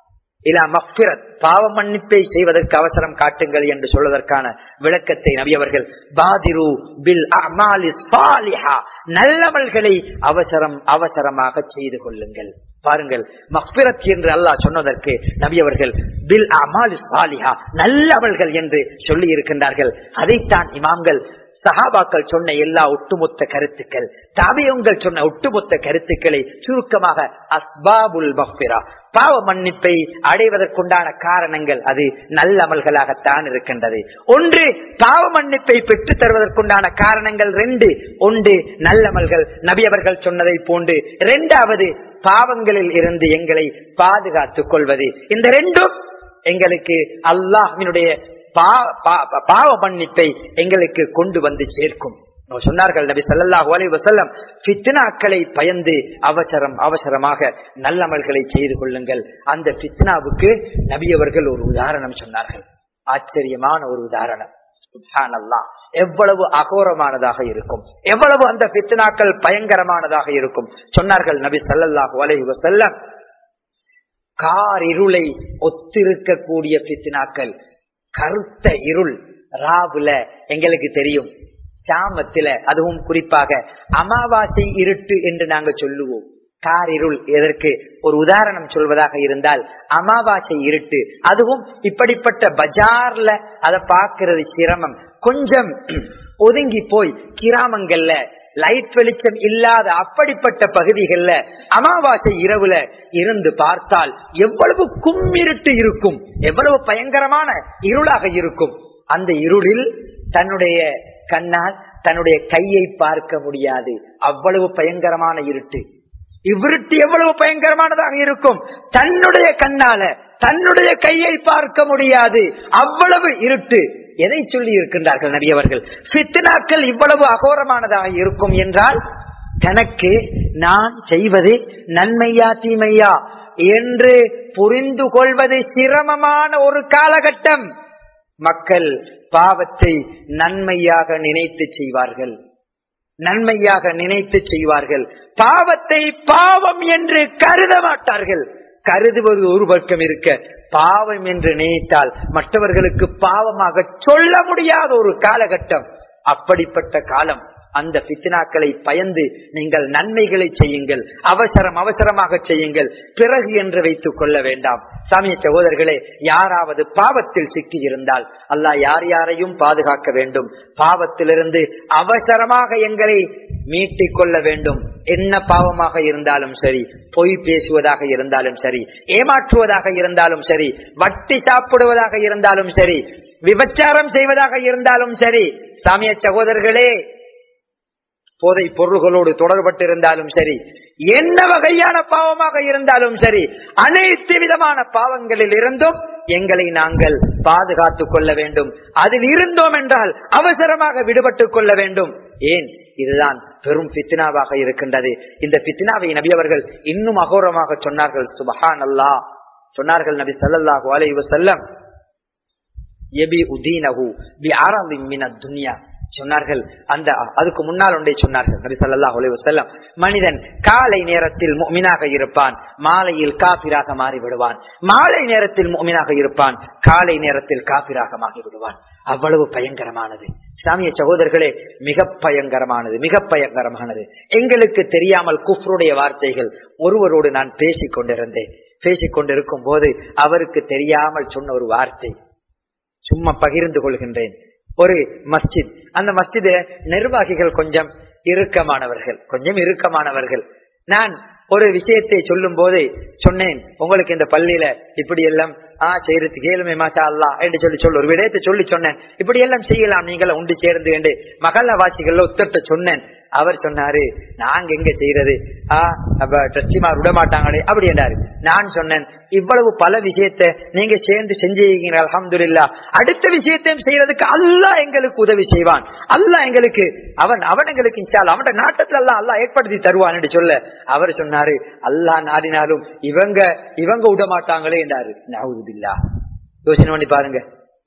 இலா மஃபிரத் பாவ மன்னிப்பை செய்வதற்கு அவசரம் காட்டுங்கள் என்று சொல்வதற்கான விளக்கத்தை நபி அவர்கள் பாதிரு பில் அமாலி சாலிஹா நல்லவல்களை அவசரம் அவசரமாக செய்து கொள்ளுங்கள் பாருங்கள் மஃபிரத் என்று அல்லாஹ் சொன்னதற்கு நபி அவர்கள் பில் அமாலி சாலிஹா நல்லவள்கள் என்று சொல்லி இருக்கின்றார்கள் அதைத்தான் இமாம்கள் சஹாபாக்கள் சொன்ன எல்லா ஒட்டுமொத்த கருத்துக்கள் தாபியங்கள் சொன்ன ஒட்டுமொத்த கருத்துக்களை சுருக்கமாக அஸ்பாபுல் மஃபிரா பாவ மன்னிப்பை அடைவதற்குண்டான காரணங்கள் அது நல்ல அமல்களாகத்தான் இருக்கின்றது ஒன்று பாவ மன்னிப்பை பெற்றுத் தருவதற்குண்டான காரணங்கள் ரெண்டு ஒன்று நல்லமல்கள் நபி அவர்கள் சொன்னதை போன்று இரண்டாவது பாவங்களில் இருந்து எங்களை பாதுகாத்துக் கொள்வது இந்த ரெண்டும் எங்களுக்கு அல்லாஹினுடைய பாவ மன்னிப்பை எங்களுக்கு கொண்டு வந்து சேர்க்கும் சொன்னார்கள் நபி சல்லாஹூ அலை வசல்லம் பித்னாக்களை பயந்து அவசரம் அவசரமாக நல்லமல்களை செய்து கொள்ளுங்கள் அந்த பித்னாவுக்கு நபி அவர்கள் ஒரு உதாரணம் சொன்னார்கள் ஆச்சரியமான ஒரு உதாரணம் எவ்வளவு அகோரமானதாக இருக்கும் எவ்வளவு அந்த பித்னாக்கள் பயங்கரமானதாக இருக்கும் சொன்னார்கள் நபி சல்லாஹூ அலைஹி வசல்லம் கார் இருளை ஒத்திருக்கக்கூடிய பித்னாக்கள் கருத்த இருள் ராவுல எங்களுக்கு தெரியும் சாமத்தில அதுவும் குறிப்பாக அமாவாசை இருட்டு என்று நாங்கள் சொல்லுவோம் கார் இருள் எதற்கு ஒரு உதாரணம் சொல்வதாக இருந்தால் அமாவாசை இருட்டு அதுவும் இப்படிப்பட்ட பஜார்ல அதை பார்க்கிறது சிரமம் கொஞ்சம் ஒதுங்கி போய் கிராமங்கள்ல லைட் வெளிச்சம் இல்லாத அப்படிப்பட்ட பகுதிகளில் அமாவாசை இரவுல இருந்து பார்த்தால் எவ்வளவு கும்மிருட்டு இருக்கும் எவ்வளவு பயங்கரமான இருளாக இருக்கும் அந்த இருளில் தன்னுடைய கண்ணால் தன்னுடைய கையை பார்க்க முடியாது அவ்வளவு பயங்கரமான இருட்டு இவ்விருட்டு எவ்வளவு பயங்கரமானதாக இருக்கும் தன்னுடைய கண்ணால தன்னுடைய கையை பார்க்க முடியாது அவ்வளவு இருட்டு எதை சொல்லி இருக்கின்றார்கள் நபியவர்கள் சித்தனாக்கள் இவ்வளவு அகோரமானதாக இருக்கும் என்றால் தனக்கு நான் செய்வது நன்மையா தீமையா என்று புரிந்து கொள்வது சிரமமான ஒரு காலகட்டம் மக்கள் பாவத்தை நன்மையாக நினைத்து செய்வார்கள் நன்மையாக நினைத்து செய்வார்கள் பாவத்தை பாவம் என்று கருத மாட்டார்கள் கருதுவது ஒரு பக்கம் இருக்க பாவம் என்று நினைத்தால் மற்றவர்களுக்கு பாவமாக சொல்ல முடியாத ஒரு காலகட்டம் அப்படிப்பட்ட காலம் அந்த பித்னாக்களை பயந்து நீங்கள் நன்மைகளை செய்யுங்கள் அவசரம் அவசரமாக செய்யுங்கள் பிறகு என்று வைத்துக் கொள்ள வேண்டாம் சாமிய சகோதரர்களே யாராவது பாவத்தில் சிக்கி இருந்தால் அல்லாஹ் யார் யாரையும் பாதுகாக்க வேண்டும் பாவத்திலிருந்து அவசரமாக எங்களை மீட்டிக் கொள்ள வேண்டும் என்ன பாவமாக இருந்தாலும் சரி பொய் பேசுவதாக இருந்தாலும் சரி ஏமாற்றுவதாக இருந்தாலும் சரி வட்டி சாப்பிடுவதாக இருந்தாலும் சரி விபச்சாரம் செய்வதாக இருந்தாலும் சரி சாமிய சகோதரர்களே போதை பொருள்களோடு தொடர்பட்டிருந்தாலும் சரி என்ன வகையான பாவமாக இருந்தாலும் சரி அனைத்து விதமான பாவங்களில் இருந்தும் எங்களை நாங்கள் பாதுகாத்துக் கொள்ள வேண்டும் அதில் இருந்தோம் என்றால் அவசரமாக விடுபட்டுக் கொள்ள வேண்டும் ஏன் இதுதான் பெரும் பித்னாவாக இருக்கின்றது இந்த பித்னாவை நபி அவர்கள் இன்னும் அகோரமாக சொன்னார்கள் சுபஹான் அல்லா சொன்னார்கள் நபி சல்லாஹூ அலைஹி வஸல்லம் எபி உதீனஹு பி ஆராமின் மின துன்யா சொன்னார்கள் அந்த அதுக்கு முன்னால் ஒன்றை சொன்னார்கள் நபி ஸல்லல்லாஹு அலைஹி வஸல்லம் மனிதன் காலை நேரத்தில் முஃமினாக இருப்பான் மாலையில் காபிராக மாறி விடுவான் மாலை நேரத்தில் முஃமினாக இருப்பான் காலை நேரத்தில் காபிராக மாறி விடுவான் அவ்வளவு பயங்கரமானது இஸ்லாமிய சகோதரர்களே மிக பயங்கரமானது மிக பயங்கரமானது எங்களுக்கு தெரியாமல் குஃப்ருடைய வார்த்தைகள் ஒருவரோடு நான் பேசிக் கொண்டிருந்தேன் பேசிக் கொண்டிருக்கும் போது அவருக்கு தெரியாமல் சொன்ன ஒரு வார்த்தை சும்மா பகிர்ந்து கொள்கின்றேன் ஒரு மஸ்ஜித் அந்த மஸ்ஜித நிர்வாகிகள் கொஞ்சம் இறுக்கமானவர்கள் கொஞ்சம் இறுக்கமானவர்கள் நான் ஒரு விஷயத்தை சொல்லும் போது சொன்னேன் உங்களுக்கு இந்த பள்ளியில இப்படி எல்லாம் ஆஹ் செய்யறதுக்கு ஏழுமை மாசா அல்லா என்று சொல்லி சொல்லு ஒரு விடயத்தை சொல்லி சொன்னேன் இப்படி எல்லாம் செய்யலாம் நீங்களும் உண்டு சேர்ந்து என்று மகள வாசிகள் ஒத்தட்ட சொன்னேன் அவர் சொன்னாரு நாங்க எங்க செய்யறது ஆஹ் அப்ப ட்ரஸ்டிமார் விட மாட்டாங்களே அப்படி என்றாரு நான் சொன்னேன் இவ்வளவு பல விஷயத்தை நீங்க சேர்ந்து செஞ்சீங்க அலமதுல்லா அடுத்த விஷயத்தையும் செய்யறதுக்கு அல்லா எங்களுக்கு உதவி செய்வான் அல்லா எங்களுக்கு அவன் அவன் எங்களுக்கு இன்ஷால் அவன் நாட்டத்துல எல்லாம் அல்லா ஏற்படுத்தி தருவான் என்று சொல்ல அவர் சொன்னாரு அல்லா நாடினாலும் இவங்க இவங்க விட மாட்டாங்களே என்றாரு நவுதுபில்லா யோசனை பண்ணி பாருங்க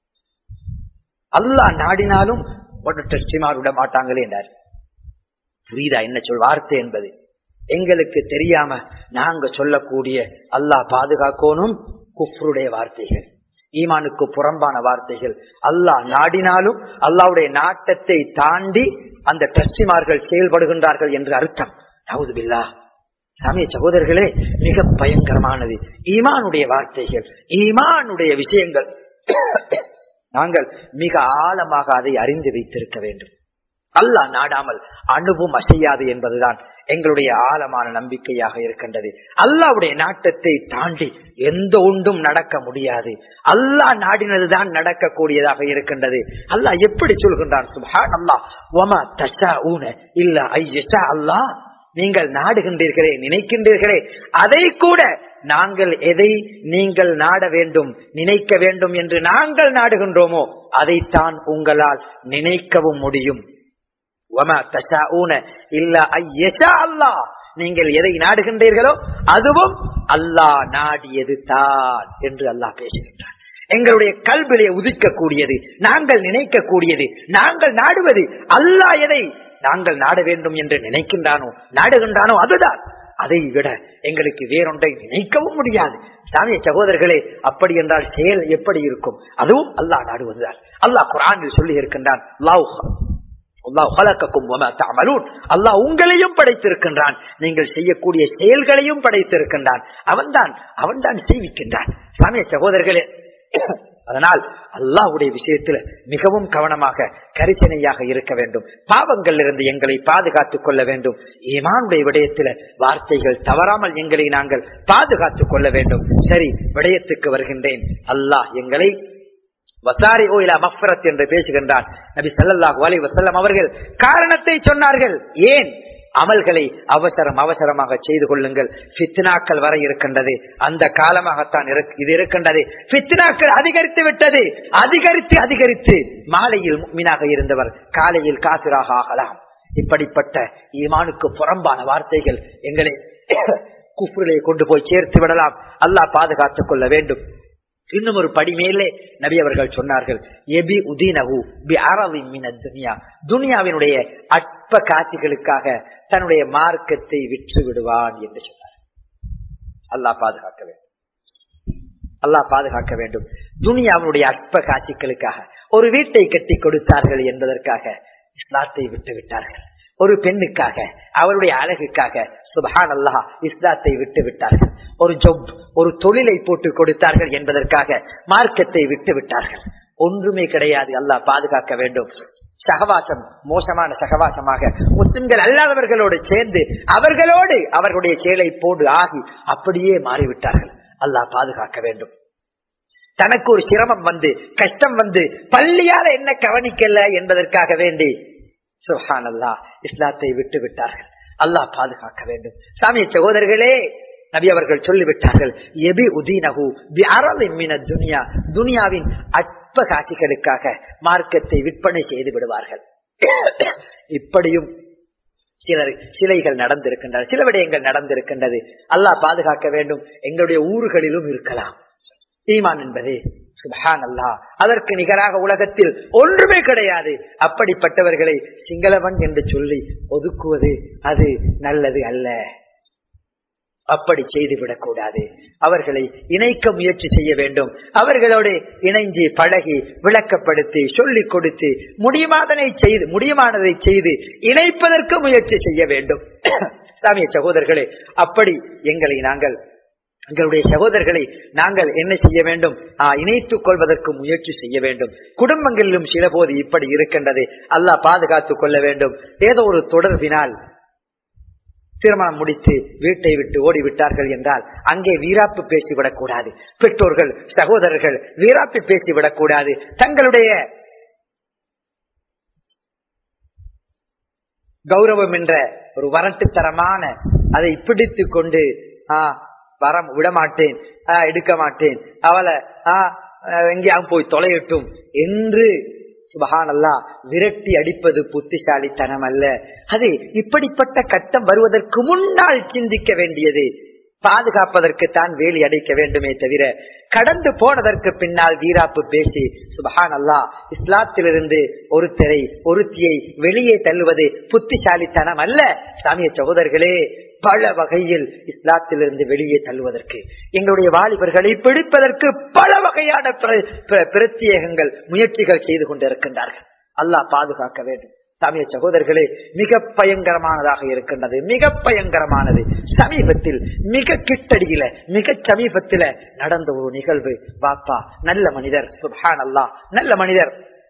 அல்லா நாடினாலும் ட்ரஸ்டிமார் விட மாட்டாங்களே என்றாரு புரியுதா என்ன சொல் வார்த்தை என்பது எங்களுக்கு தெரியாம நாங்க சொல்லக்கூடிய அல்லாஹ் பாதுகாக்கணும் குஃப்ருடைய வார்த்தைகள் ஈமானுக்கு புறம்பான வார்த்தைகள் அல்லாஹ் நாடினாலும் அல்லாவுடைய நாட்டத்தை தாண்டி அந்த ட்ரஸ்டிமார்கள் செயல்படுகின்றார்கள் என்று அர்த்தம் நவுதுபில்லா சமய சகோதரர்களே மிக பயங்கரமானது ஈமானுடைய வார்த்தைகள் ஈமானுடைய விஷயங்கள் நாங்கள் மிக ஆழமாக அதை அறிந்து வைத்திருக்க வேண்டும் அல்லாஹ் நாடாமல் அணுவும் அசையாது என்பதுதான் எங்களுடைய ஆழமான நம்பிக்கையாக இருக்கின்றது அல்லாவுடைய நாட்டத்தை தாண்டி எந்த ஒன்றும் நடக்க முடியாது அல்லாஹ் நாடினதுதான் நடக்கக்கூடியதாக இருக்கின்றது அல்லாஹ் எப்படி சொல்கின்றான் சுபான் அல்லா ஒமா தஷா ஊன இல்ல ஐயஷா அல்லாஹ் நீங்கள் நாடுகின்றீர்களே நினைக்கின்றீர்களே அதை கூட நாங்கள் எதை நீங்கள் நாட வேண்டும் நினைக்க வேண்டும் என்று நாங்கள் நாடுகின்றோமோ அதைத்தான் உங்களால் நினைக்கவும் முடியும் நீங்கள் எதை நாடுகின்றீர்களோ அதுவும் அல்லாஹ் நாடியது தான் என்று அல்லாஹ் பேசுகின்றார் எங்களுடைய கல்விலே உதிக்கக்கூடியது நாங்கள் நினைக்கக்கூடியது நாங்கள் நாடுவது அல்லாஹ் எதை நாங்கள் நாட வேண்டும் என்று நினைக்கின்றானோ நாடுகின்றானோ அதுதான் அதை விட எங்களுக்கு வேறொன்றை நினைக்கவும் முடியாது சாமிய சகோதரர்களே அப்படி என்றால் செயல் எப்படி இருக்கும் அதுவும் அல்லாஹ் நாடுவதுதான் அல்லாஹ் குரானில் சொல்லி இருக்கின்றான் அல்லாஹ் உங்களையும் படைத்திருக்கின்றான் நீங்கள் செய்யக்கூடிய செயல்களையும் படைத்திருக்கின்றான் அவன்தான் அவன்தான் செய்விக்கின்றான் சாமிய சகோதரர்களே அதனால் அல்லாஹுடைய விஷயத்தில் மிகவும் கவனமாக கரிசனையாக இருக்க வேண்டும் பாவங்கள் இருந்து எங்களை பாதுகாத்துக் கொள்ள வேண்டும் ஈமானுடைய விடயத்தில் வார்த்தைகள் தவறாமல் எங்களை நாங்கள் பாதுகாத்துக் கொள்ள வேண்டும் சரி விடயத்துக்கு வருகின்றேன் அல்லாஹ் எங்களை வசாரி ஓயிலா மஃபரத் என்று பேசுகின்றான் நபி சல்லாஹூ அலி வசல்லம் அவர்கள் காரணத்தை சொன்னார்கள் ஏன் அமல்களை அவசரம் அவசரமாக செய்து கொள்ளுங்கள் பித்னாக்கள் வர இருக்கின்றது அந்த காலமாகத்தான் இது இருக்கின்றது பித்னாக்கள் அதிகரித்து விட்டது அதிகரித்து அதிகரித்து மாலையில் மீனாக இருந்தவர் காலையில் காசிராக ஆகலாம் இப்படிப்பட்ட ஈமானுக்கு புறம்பான வார்த்தைகள் எங்களை குஃப்ரிலே கொண்டு போய் சேர்த்து விடலாம் அல்லாஹ் பாதுகாத்துக் கொள்ள வேண்டும் இன்னும் ஒரு படி மேலே நபி அவர்கள் சொன்னார்கள் எபி உதீனஹு பி அரவின் துனியா துனியாவினுடைய அற்ப காட்சிகளுக்காக தன்னுடைய மார்க்கத்தை விற்று விடுவான் என்று சொன்னார் அல்லாஹ் பாதுகாக்க வேண்டும் அல்லாஹ் பாதுகாக்க வேண்டும் துனியாவினுடைய அற்ப காட்சிகளுக்காக ஒரு வீட்டை கட்டி கொடுத்தார்கள் என்பதற்காக இஸ்லாத்தை விட்டு விட்டார்கள் ஒரு பெண்ணுக்காக அவருடைய அழகுக்காக சுபஹான் அல்லாஹ் இஸ்லாத்தை விட்டு விட்டார்கள் ஒரு ஜொப் ஒரு தொழிலை போட்டு கொடுத்தார்கள் என்பதற்காக மார்க்கத்தை விட்டு விட்டார்கள் ஒன்றுமே கிடையாது அல்லாஹ் பாதுகாக்க வேண்டும் சகவாசம் மோசமான சகவாசமாக முஸ்லிம்கள் அல்லாதவர்களோடு சேர்ந்து அவர்களோடு அவர்களுடைய செயலை போடு ஆகி அப்படியே மாறிவிட்டார்கள் அல்லாஹ் பாதுகாக்க வேண்டும் தனக்கு ஒரு சிரமம் வந்து கஷ்டம் வந்து பள்ளியால என்ன கவனிக்கல என்பதற்காக வேண்டி சுஹான் அல்லா இஸ்லாத்தை விட்டு விட்டார்கள் அல்லாஹ் பாதுகாக்க வேண்டும் சாமிய சகோதரர்களே நபி அவர்கள் சொல்லிவிட்டார்கள் எபி உதீனகு துனியா துனியாவின் அற்ப காட்சிகளுக்காக மார்க்கத்தை விற்பனை செய்து விடுவார்கள் இப்படியும் சிலர் சிலைகள் நடந்திருக்கின்றன சில விடயங்கள் நடந்திருக்கின்றது அல்லாஹ் பாதுகாக்க வேண்டும் எங்களுடைய ஊர்களிலும் இருக்கலாம் ஈமான் என்பது சுபஹான் அல்லா அதற்கு நிகராக உலகத்தில் ஒன்றுமே கிடையாது அப்படிப்பட்டவர்களை சிங்களவன் என்று சொல்லி ஒதுக்குவது அது நல்லது அல்ல அப்படி செய்துவிடக் கூடாது அவர்களை இணைக்க முயற்சி செய்ய வேண்டும் அவர்களோடு இணைஞ்சு பழகி விளக்கப்படுத்தி சொல்லிக் கொடுத்து முடியுமாதனை செய்து முடியுமானதை செய்து இணைப்பதற்கு முயற்சி செய்ய வேண்டும் சாமிய சகோதரர்களே அப்படி எங்களை நாங்கள் எங்களுடைய சகோதரர்களை நாங்கள் என்ன செய்ய வேண்டும் இணைத்துக் கொள்வதற்கு முயற்சி செய்ய வேண்டும் குடும்பங்களிலும் சில போது இப்படி இருக்கின்றது அல்லாஹ் பாதுகாத்துக் கொள்ள வேண்டும் ஏதோ ஒரு தொடர்பினால் திருமணம் முடித்து வீட்டை விட்டு ஓடிவிட்டார்கள் என்றால் அங்கே வீராப்பு பேசிவிடக் கூடாது பெற்றோர்கள் சகோதரர்கள் வீராப்பு பேசிவிடக் கூடாது தங்களுடைய கௌரவம் என்ற ஒரு வரட்டுத்தரமான அதை பிடித்து கொண்டு ஆஹ் வர விடமாட்டேன் எடுக்க மாட்டேன் அவளை எங்கேயாவது போய் தொலையட்டும் என்று சுபகானல்லா விரட்டி அடிப்பது புத்திசாலித்தனம் அல்ல அது இப்படிப்பட்ட கட்டம் வருவதற்கு முன்னால் சிந்திக்க வேண்டியது பாதுகாப்பதற்கு தான் வேலி அடைக்க வேண்டுமே தவிர கடந்து போனதற்கு பின்னால் வீராப்பு பேசி சுபஹான் அல்லா இஸ்லாத்திலிருந்து ஒருத்தரை ஒருத்தியை வெளியே தள்ளுவது புத்திசாலித்தனம் அல்ல சாமிய சகோதரர்களே பல வகையில் இஸ்லாத்திலிருந்து வெளியே தள்ளுவதற்கு எங்களுடைய வாலிபர்களை பிடிப்பதற்கு பல வகையான பிரத்யேகங்கள் முயற்சிகள் செய்து கொண்டிருக்கின்றார்கள் அல்லாஹ் பாதுகாக்க வேண்டும் சாமிய சகோதரர்களே மிக பயங்கரமானதாக இருக்கின்றது மிக பயங்கரமானது சமீபத்தில் மிக கிட்டடியில மிக சமீபத்தில நடந்த ஒரு நிகழ்வு வாப்பா நல்ல மனிதர் சுபான் அல்லா நல்ல மனிதர்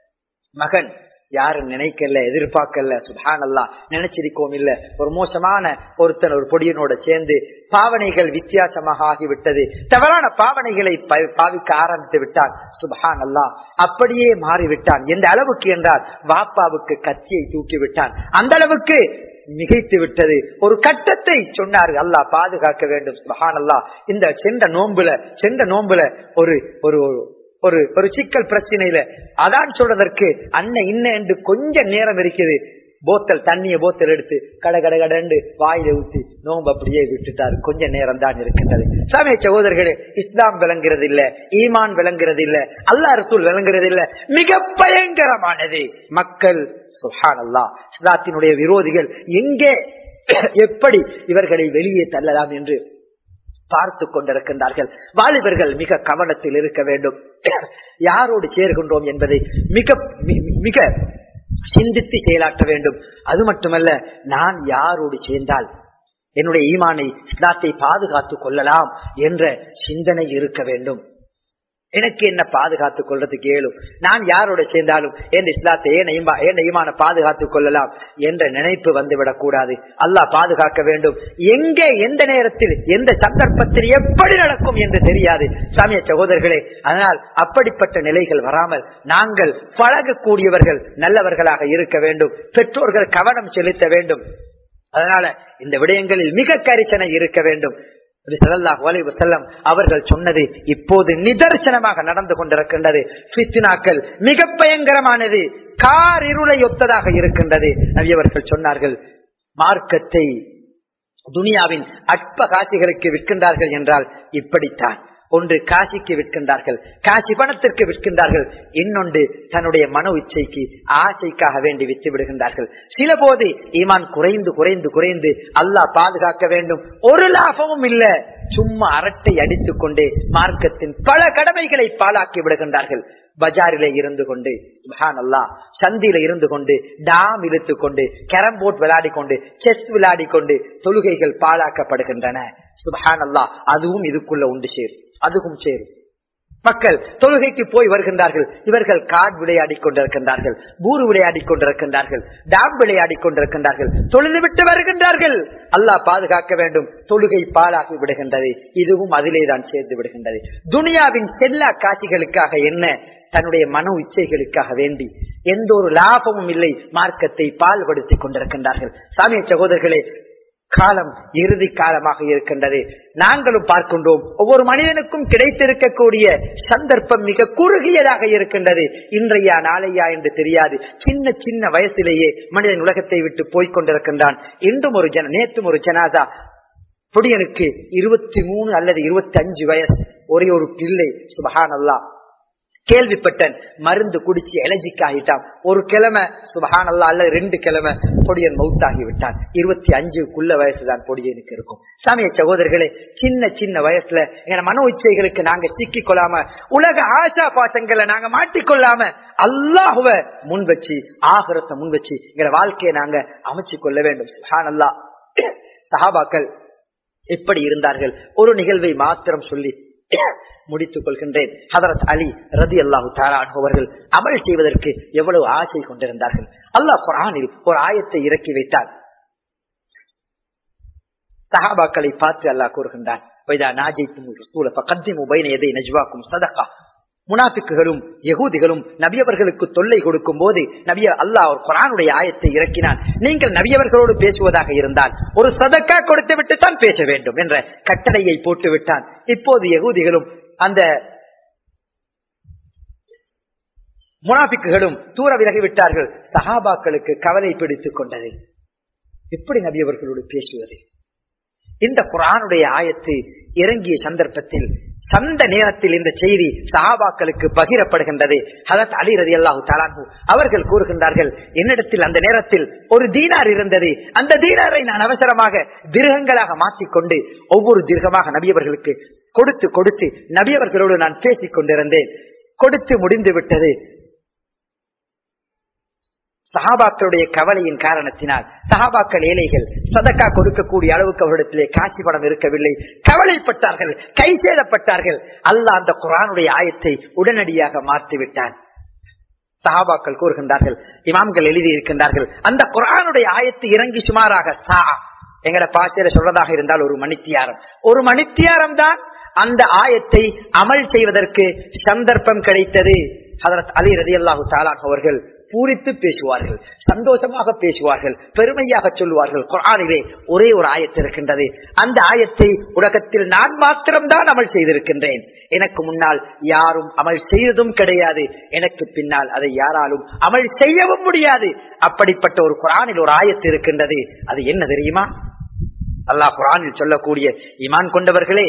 மகன் யாரும் நினைக்கல எதிர்பார்க்கல சுபான் அல்லா நினைச்சிருக்கோம் இல்ல ஒரு மோசமான ஒருத்தன் ஒரு பொடியனோட சேர்ந்து பாவனைகள் வித்தியாசமாக ஆகிவிட்டது தவறான பாவனைகளை பாவிக்க ஆரம்பித்து விட்டான் சுபஹான் அல்லா அப்படியே மாறிவிட்டான் எந்த அளவுக்கு என்றால் வாப்பாவுக்கு கத்தியை தூக்கி விட்டான் அந்த அளவுக்கு மிகைத்து விட்டது ஒரு கட்டத்தை சொன்னார்கள் அல்லாஹ் பாதுகாக்க வேண்டும் சுபஹான் அல்லா இந்த சென்ற நோம்புல சென்ற நோம்புல ஒரு ஒரு ஒரு ஒரு சிக்கல் பிரச்சனையில அதான் சொல்றதற்கு அண்ணன் இன்ன என்று கொஞ்சம் நேரம் இருக்குது போத்தல் தண்ணிய போத்தல் எடுத்து கட கட கடண்டு வாயில ஊத்தி நோம்பு அப்படியே விட்டுட்டாரு கொஞ்ச நேரம் தான் இருக்கின்றது சமய சகோதரர்களே இஸ்லாம் விளங்குறது இல்ல ஈமான் விளங்குறது இல்ல அல்லா ரசூல் விளங்குறது இல்ல மிக பயங்கரமானது மக்கள் சுஹான் அல்லா இஸ்லாத்தினுடைய விரோதிகள் எங்கே எப்படி இவர்களை வெளியே தள்ளலாம் என்று பார்த்து கொண்டிருக்கின்றார்கள் வாலிபர்கள் மிக கவனத்தில் இருக்க வேண்டும் யாரோடு சேர்கின்றோம் என்பதை மிக மிக சிந்தித்து செயலாற்ற வேண்டும் அது மட்டுமல்ல நான் யாரோடு சேர்ந்தால் என்னுடைய ஈமானை இஸ்லாத்தை பாதுகாத்துக் கொள்ளலாம் என்ற சிந்தனை இருக்க வேண்டும் எனக்கு என்ன பாதுகாத்துக் கொள்றதுக்கு ஏழும் நான் யாரோட சேர்ந்தாலும் என் இஸ்லாத்தை என் ஈமான பாதுகாத்துக் கொள்ளலாம் என்ற நினைப்பு வந்துவிடக் கூடாது அல்லாஹ் பாதுகாக்க வேண்டும் எங்கே எந்த நேரத்தில் எந்த சந்தர்ப்பத்தில் எப்படி நடக்கும் என்று தெரியாது சாமிய சகோதரர்களே அதனால் அப்படிப்பட்ட நிலைகள் வராமல் நாங்கள் பழகக்கூடியவர்கள் நல்லவர்களாக இருக்க வேண்டும் பெற்றோர்கள் கவனம் செலுத்த வேண்டும் அதனால இந்த விடயங்களில் மிக கரிசனை இருக்க வேண்டும் அவர்கள் சொன்னது இப்போது நிதர்சனமாக நடந்து கொண்டிருக்கின்றது பித்னாக்கள் மிக பயங்கரமானது கார் இருளை ஒத்ததாக இருக்கின்றது நவியவர்கள் சொன்னார்கள் மார்க்கத்தை துனியாவின் அற்ப காட்சிகளுக்கு விற்கின்றார்கள் என்றால் இப்படித்தான் ஒன்று காசிக்கு விற்கின்றார்கள் காசி பணத்திற்கு விற்கின்றார்கள் இன்னொன்று தன்னுடைய மன இச்சைக்கு ஆசைக்காக வேண்டி வித்து விடுகின்றார்கள் சில போது ஈமான் குறைந்து குறைந்து குறைந்து அல்லாஹ் பாதுகாக்க வேண்டும் ஒரு லாபமும் இல்ல சும்மா அரட்டை அடித்துக் கொண்டே மார்க்கத்தின் பல கடமைகளை பாலாக்கி விடுகின்றார்கள் பஜாரில இருந்து கொண்டு சுபஹான் அல்லா சந்தியில இருந்து கொண்டு டாம் இழுத்து கொண்டு கேரம் போர்ட் விளையாடி கொண்டு செஸ் விளையாடி கொண்டு தொழுகைகள் பாழாக்கப்படுகின்றன சுபஹான் அல்லா அதுவும் இதுக்குள்ள உண்டு சேரும் அதுவும் சேரும் மக்கள் தொழுகைக்கு போய் வருகின்றார்கள் இவர்கள் காட் விளையாடி கொண்டிருக்கின்றார்கள் பூரு விளையாடி கொண்டிருக்கின்றார்கள் டாம் விளையாடி கொண்டிருக்கின்றார்கள் தொழுது விட்டு வருகின்றார்கள் அல்லாஹ் பாதுகாக்க வேண்டும் தொழுகை பாழாகி விடுகின்றது இதுவும் அதிலே தான் சேர்ந்து விடுகின்றது துனியாவின் செல்லா காட்சிகளுக்காக என்ன தன்னுடைய மனோ இச்சைகளுக்காக வேண்டி எந்த ஒரு லாபமும் இல்லை மார்க்கத்தை பால்படுத்திக் கொண்டிருக்கின்றார்கள் சாமிய சகோதரர்களே காலம் இறுதி காலமாக இருக்கின்றது நாங்களும் பார்க்கின்றோம் ஒவ்வொரு மனிதனுக்கும் கிடைத்திருக்கக்கூடிய சந்தர்ப்பம் மிக குறுகியதாக இருக்கின்றது இன்றையா நாளையா என்று தெரியாது சின்ன சின்ன வயசிலேயே மனிதன் உலகத்தை விட்டு போய்க் கொண்டிருக்கின்றான் இன்றும் ஒரு ஜன நேற்றும் ஒரு ஜனாதா பொடியனுக்கு இருபத்தி மூணு அல்லது இருபத்தி அஞ்சு வயசு ஒரே ஒரு பிள்ளை சுபஹான் அல்லா கேள்விப்பட்டேன் மருந்து குடிச்சு எலர்ஜிக் ஆகிட்டான் ஒரு கிழமை சுபஹான் அல்லா அல்லது ரெண்டு கிழமை பொடியன் மவுத்தாகி விட்டான் இருபத்தி அஞ்சுக்குள்ள வயசுதான் பொடியனுக்கு இருக்கும் சமய சகோதரர்களே சின்ன சின்ன வயசுல எங்க மன உச்சைகளுக்கு நாங்க சிக்கிக் கொள்ளாம உலக ஆசா பாசங்களை நாங்க மாட்டிக்கொள்ளாம அல்லாஹுவ முன் வச்சு ஆகரத்தை முன் வச்சு எங்க வாழ்க்கையை நாங்க அமைச்சு கொள்ள வேண்டும் சுபஹான் அல்லா சஹாபாக்கள் எப்படி இருந்தார்கள் ஒரு நிகழ்வை மாத்திரம் சொல்லி முடித்துக் கொள்கின்றேன் ஹதரத் அலி ரதி அல்லாஹு அவர்கள் அமல் செய்வதற்கு எவ்வளவு ஆசை கொண்டிருந்தார்கள் அல்லாஹ் குரானில் ஒரு ஆயத்தை இறக்கி வைத்தார் சஹாபாக்களை பார்த்து அல்லாஹ் கூறுகின்றான் முனாபிக்குகளும் யகூதிகளும் நபியவர்களுக்கு தொல்லை கொடுக்கும் போது நபிய அல்லாஹ் ஒரு குரானுடைய ஆயத்தை இறக்கினான் நீங்கள் நபியவர்களோடு பேசுவதாக இருந்தால் ஒரு சதக்கா கொடுத்து விட்டு தான் பேச வேண்டும் என்ற கட்டளையை போட்டு விட்டான் இப்போது யகூதிகளும் அந்த முனாபிக்குகளும் தூர விலகிவிட்டார்கள் சஹாபாக்களுக்கு கவலை பிடித்துக் கொண்டது எப்படி நபியவர்களோடு பேசுவது இந்த குரானுடைய ஆயத்து இறங்கிய சந்தர்ப்பத்தில் சந்த நேரத்தில் இந்த செய்தி சஹாபாக்களுக்கு பகிரப்படுகின்றது ஹதத் அலி ரதி அல்லாஹு தாலானு அவர்கள் கூறுகின்றார்கள் என்னிடத்தில் அந்த நேரத்தில் ஒரு தீனார் இருந்தது அந்த தீனாரை நான் அவசரமாக திருகங்களாக மாற்றிக்கொண்டு ஒவ்வொரு திருகமாக நபியவர்களுக்கு கொடுத்து கொடுத்து நபியவர்களோடு நான் பேசிக் கொண்டிருந்தேன் கொடுத்து முடிந்து விட்டது சஹாபாக்களுடைய கவலையின் காரணத்தினால் சஹாபாக்கள் ஏழைகள் சதக்கா கொடுக்கக்கூடிய அளவுக்கு அவரிடத்திலே காட்சி படம் இருக்கவில்லை கவலைப்பட்டார்கள் கை சேதப்பட்டார்கள் அல்லாஹ் அந்த குரானுடைய ஆயத்தை உடனடியாக மாற்றிவிட்டான் சஹாபாக்கள் கூறுகின்றார்கள் இமாம்கள் எழுதி இருக்கின்றார்கள் அந்த குரானுடைய ஆயத்து இறங்கி சுமாராக சா எங்கட பாஷையில சொல்றதாக இருந்தால் ஒரு மணித்தியாரம் ஒரு மணித்தியாரம் தான் அந்த ஆயத்தை அமல் செய்வதற்கு சந்தர்ப்பம் கிடைத்தது ஹதரத் அலி ரதி அல்லாஹு தாலான் அவர்கள் பூரித்து பேசுவார்கள் சந்தோஷமாக பேசுவார்கள் பெருமையாக சொல்லுவார்கள் குரானிலே ஒரே ஒரு ஆயத்து இருக்கின்றது அந்த ஆயத்தை உலகத்தில் நான் மாத்திரம்தான் அமல் செய்திருக்கின்றேன் எனக்கு முன்னால் யாரும் அமல் செய்ததும் கிடையாது எனக்கு பின்னால் அதை யாராலும் அமல் செய்யவும் முடியாது அப்படிப்பட்ட ஒரு குரானில் ஒரு ஆயத்து இருக்கின்றது அது என்ன தெரியுமா அல்லாஹ் குரானில் சொல்லக்கூடிய இமான் கொண்டவர்களே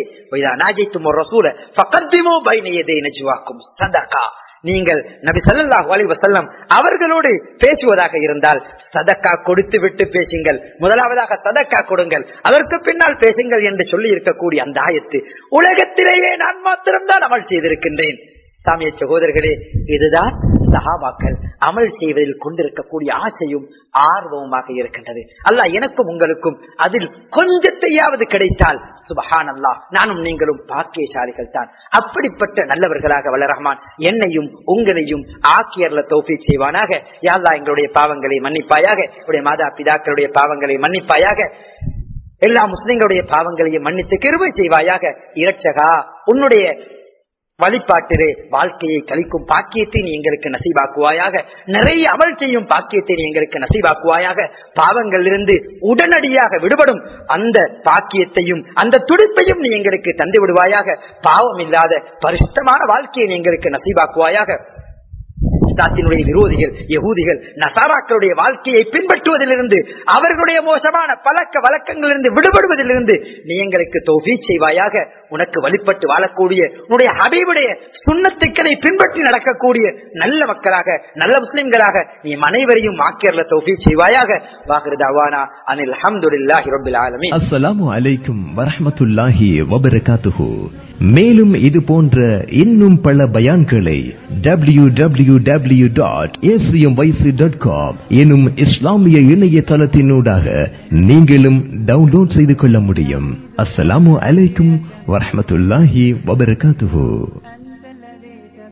நீங்கள் நபி சல்லாஹ் அலி வசல்லம் அவர்களோடு பேசுவதாக இருந்தால் சதக்கா கொடுத்து விட்டு பேசுங்கள் முதலாவதாக சதக்கா கொடுங்கள் அதற்கு பின்னால் பேசுங்கள் என்று சொல்லி இருக்கக்கூடிய அந்த ஆயத்து உலகத்திலேயே நான் மாத்திரம்தான் அமல் செய்திருக்கின்றேன் சாமிய சகோதரர்களே இதுதான் சஹாபாக்கள் அமல் செய்வதில் கொண்டிருக்கக்கூடிய ஆசையும் ஆர்வமுமாக இருக்கின்றது அல்ல எனக்கும் உங்களுக்கும் அதில் கொஞ்சத்தையாவது கிடைத்தால் சுபஹான் அல்லா நானும் நீங்களும் பாக்கியசாலிகள் தான் அப்படிப்பட்ட நல்லவர்களாக வளரஹ்மான் என்னையும் உங்களையும் ஆக்கியர்ல தோப்பி செய்வானாக யாழ்லா எங்களுடைய பாவங்களை மன்னிப்பாயாக என்னுடைய மாதா பிதாக்களுடைய பாவங்களை மன்னிப்பாயாக எல்லா முஸ்லிம்களுடைய பாவங்களையும் மன்னித்து கிருபை செய்வாயாக இரட்சகா உன்னுடைய வழிபாட்டிலே வாழ்க்கையை கழிக்கும் பாக்கியத்தை நீ எங்களுக்கு நசைவாக்குவாயாக நிறைய அமல் செய்யும் பாக்கியத்தை நீ எங்களுக்கு நசைவாக்குவாயாக பாவங்களிலிருந்து உடனடியாக விடுபடும் அந்த பாக்கியத்தையும் அந்த துடிப்பையும் நீ எங்களுக்கு தந்து விடுவாயாக பாவம் இல்லாத பரிசுத்தமான வாழ்க்கையை நீ எங்களுக்கு நசைவாக்குவாயாக இஸ்லாத்தினுடைய விரோதிகள் யகூதிகள் நசாராக்களுடைய வாழ்க்கையை பின்பற்றுவதிலிருந்து அவர்களுடைய மோசமான பழக்க வழக்கங்களிலிருந்து விடுபடுவதிலிருந்து நீ எங்களுக்கு தோஃபி செய்வாயாக உனக்கு வழிபட்டு வாழக்கூடிய உன்னுடைய ஹபீபுடைய சுண்ணத்துக்களை பின்பற்றி நடக்கக்கூடிய நல்ல மக்களாக நல்ல முஸ்லிம்களாக நீ அனைவரையும் ஆக்கியர்ல தோஃபி செய்வாயாக வாகிருதாவானா அனில் அஹமதுல்லாஹி ரபில் ஆலமி அஸ்ஸலாமு அலைக்கும் வரஹமத்துல்லாஹி வபரகாத்துஹு மேலும் இது போன்ற இன்னும் பல பயான்களை W W W dot dot com எனும் இஸ்லாமிய இணையதளத்தினூடாக நீங்களும் டவுன்லோட் செய்து கொள்ள முடியும் அஸ்ஸலாமு அலைக்கும் வரஹமத்துல்லாஹி வபரகாத்துஹு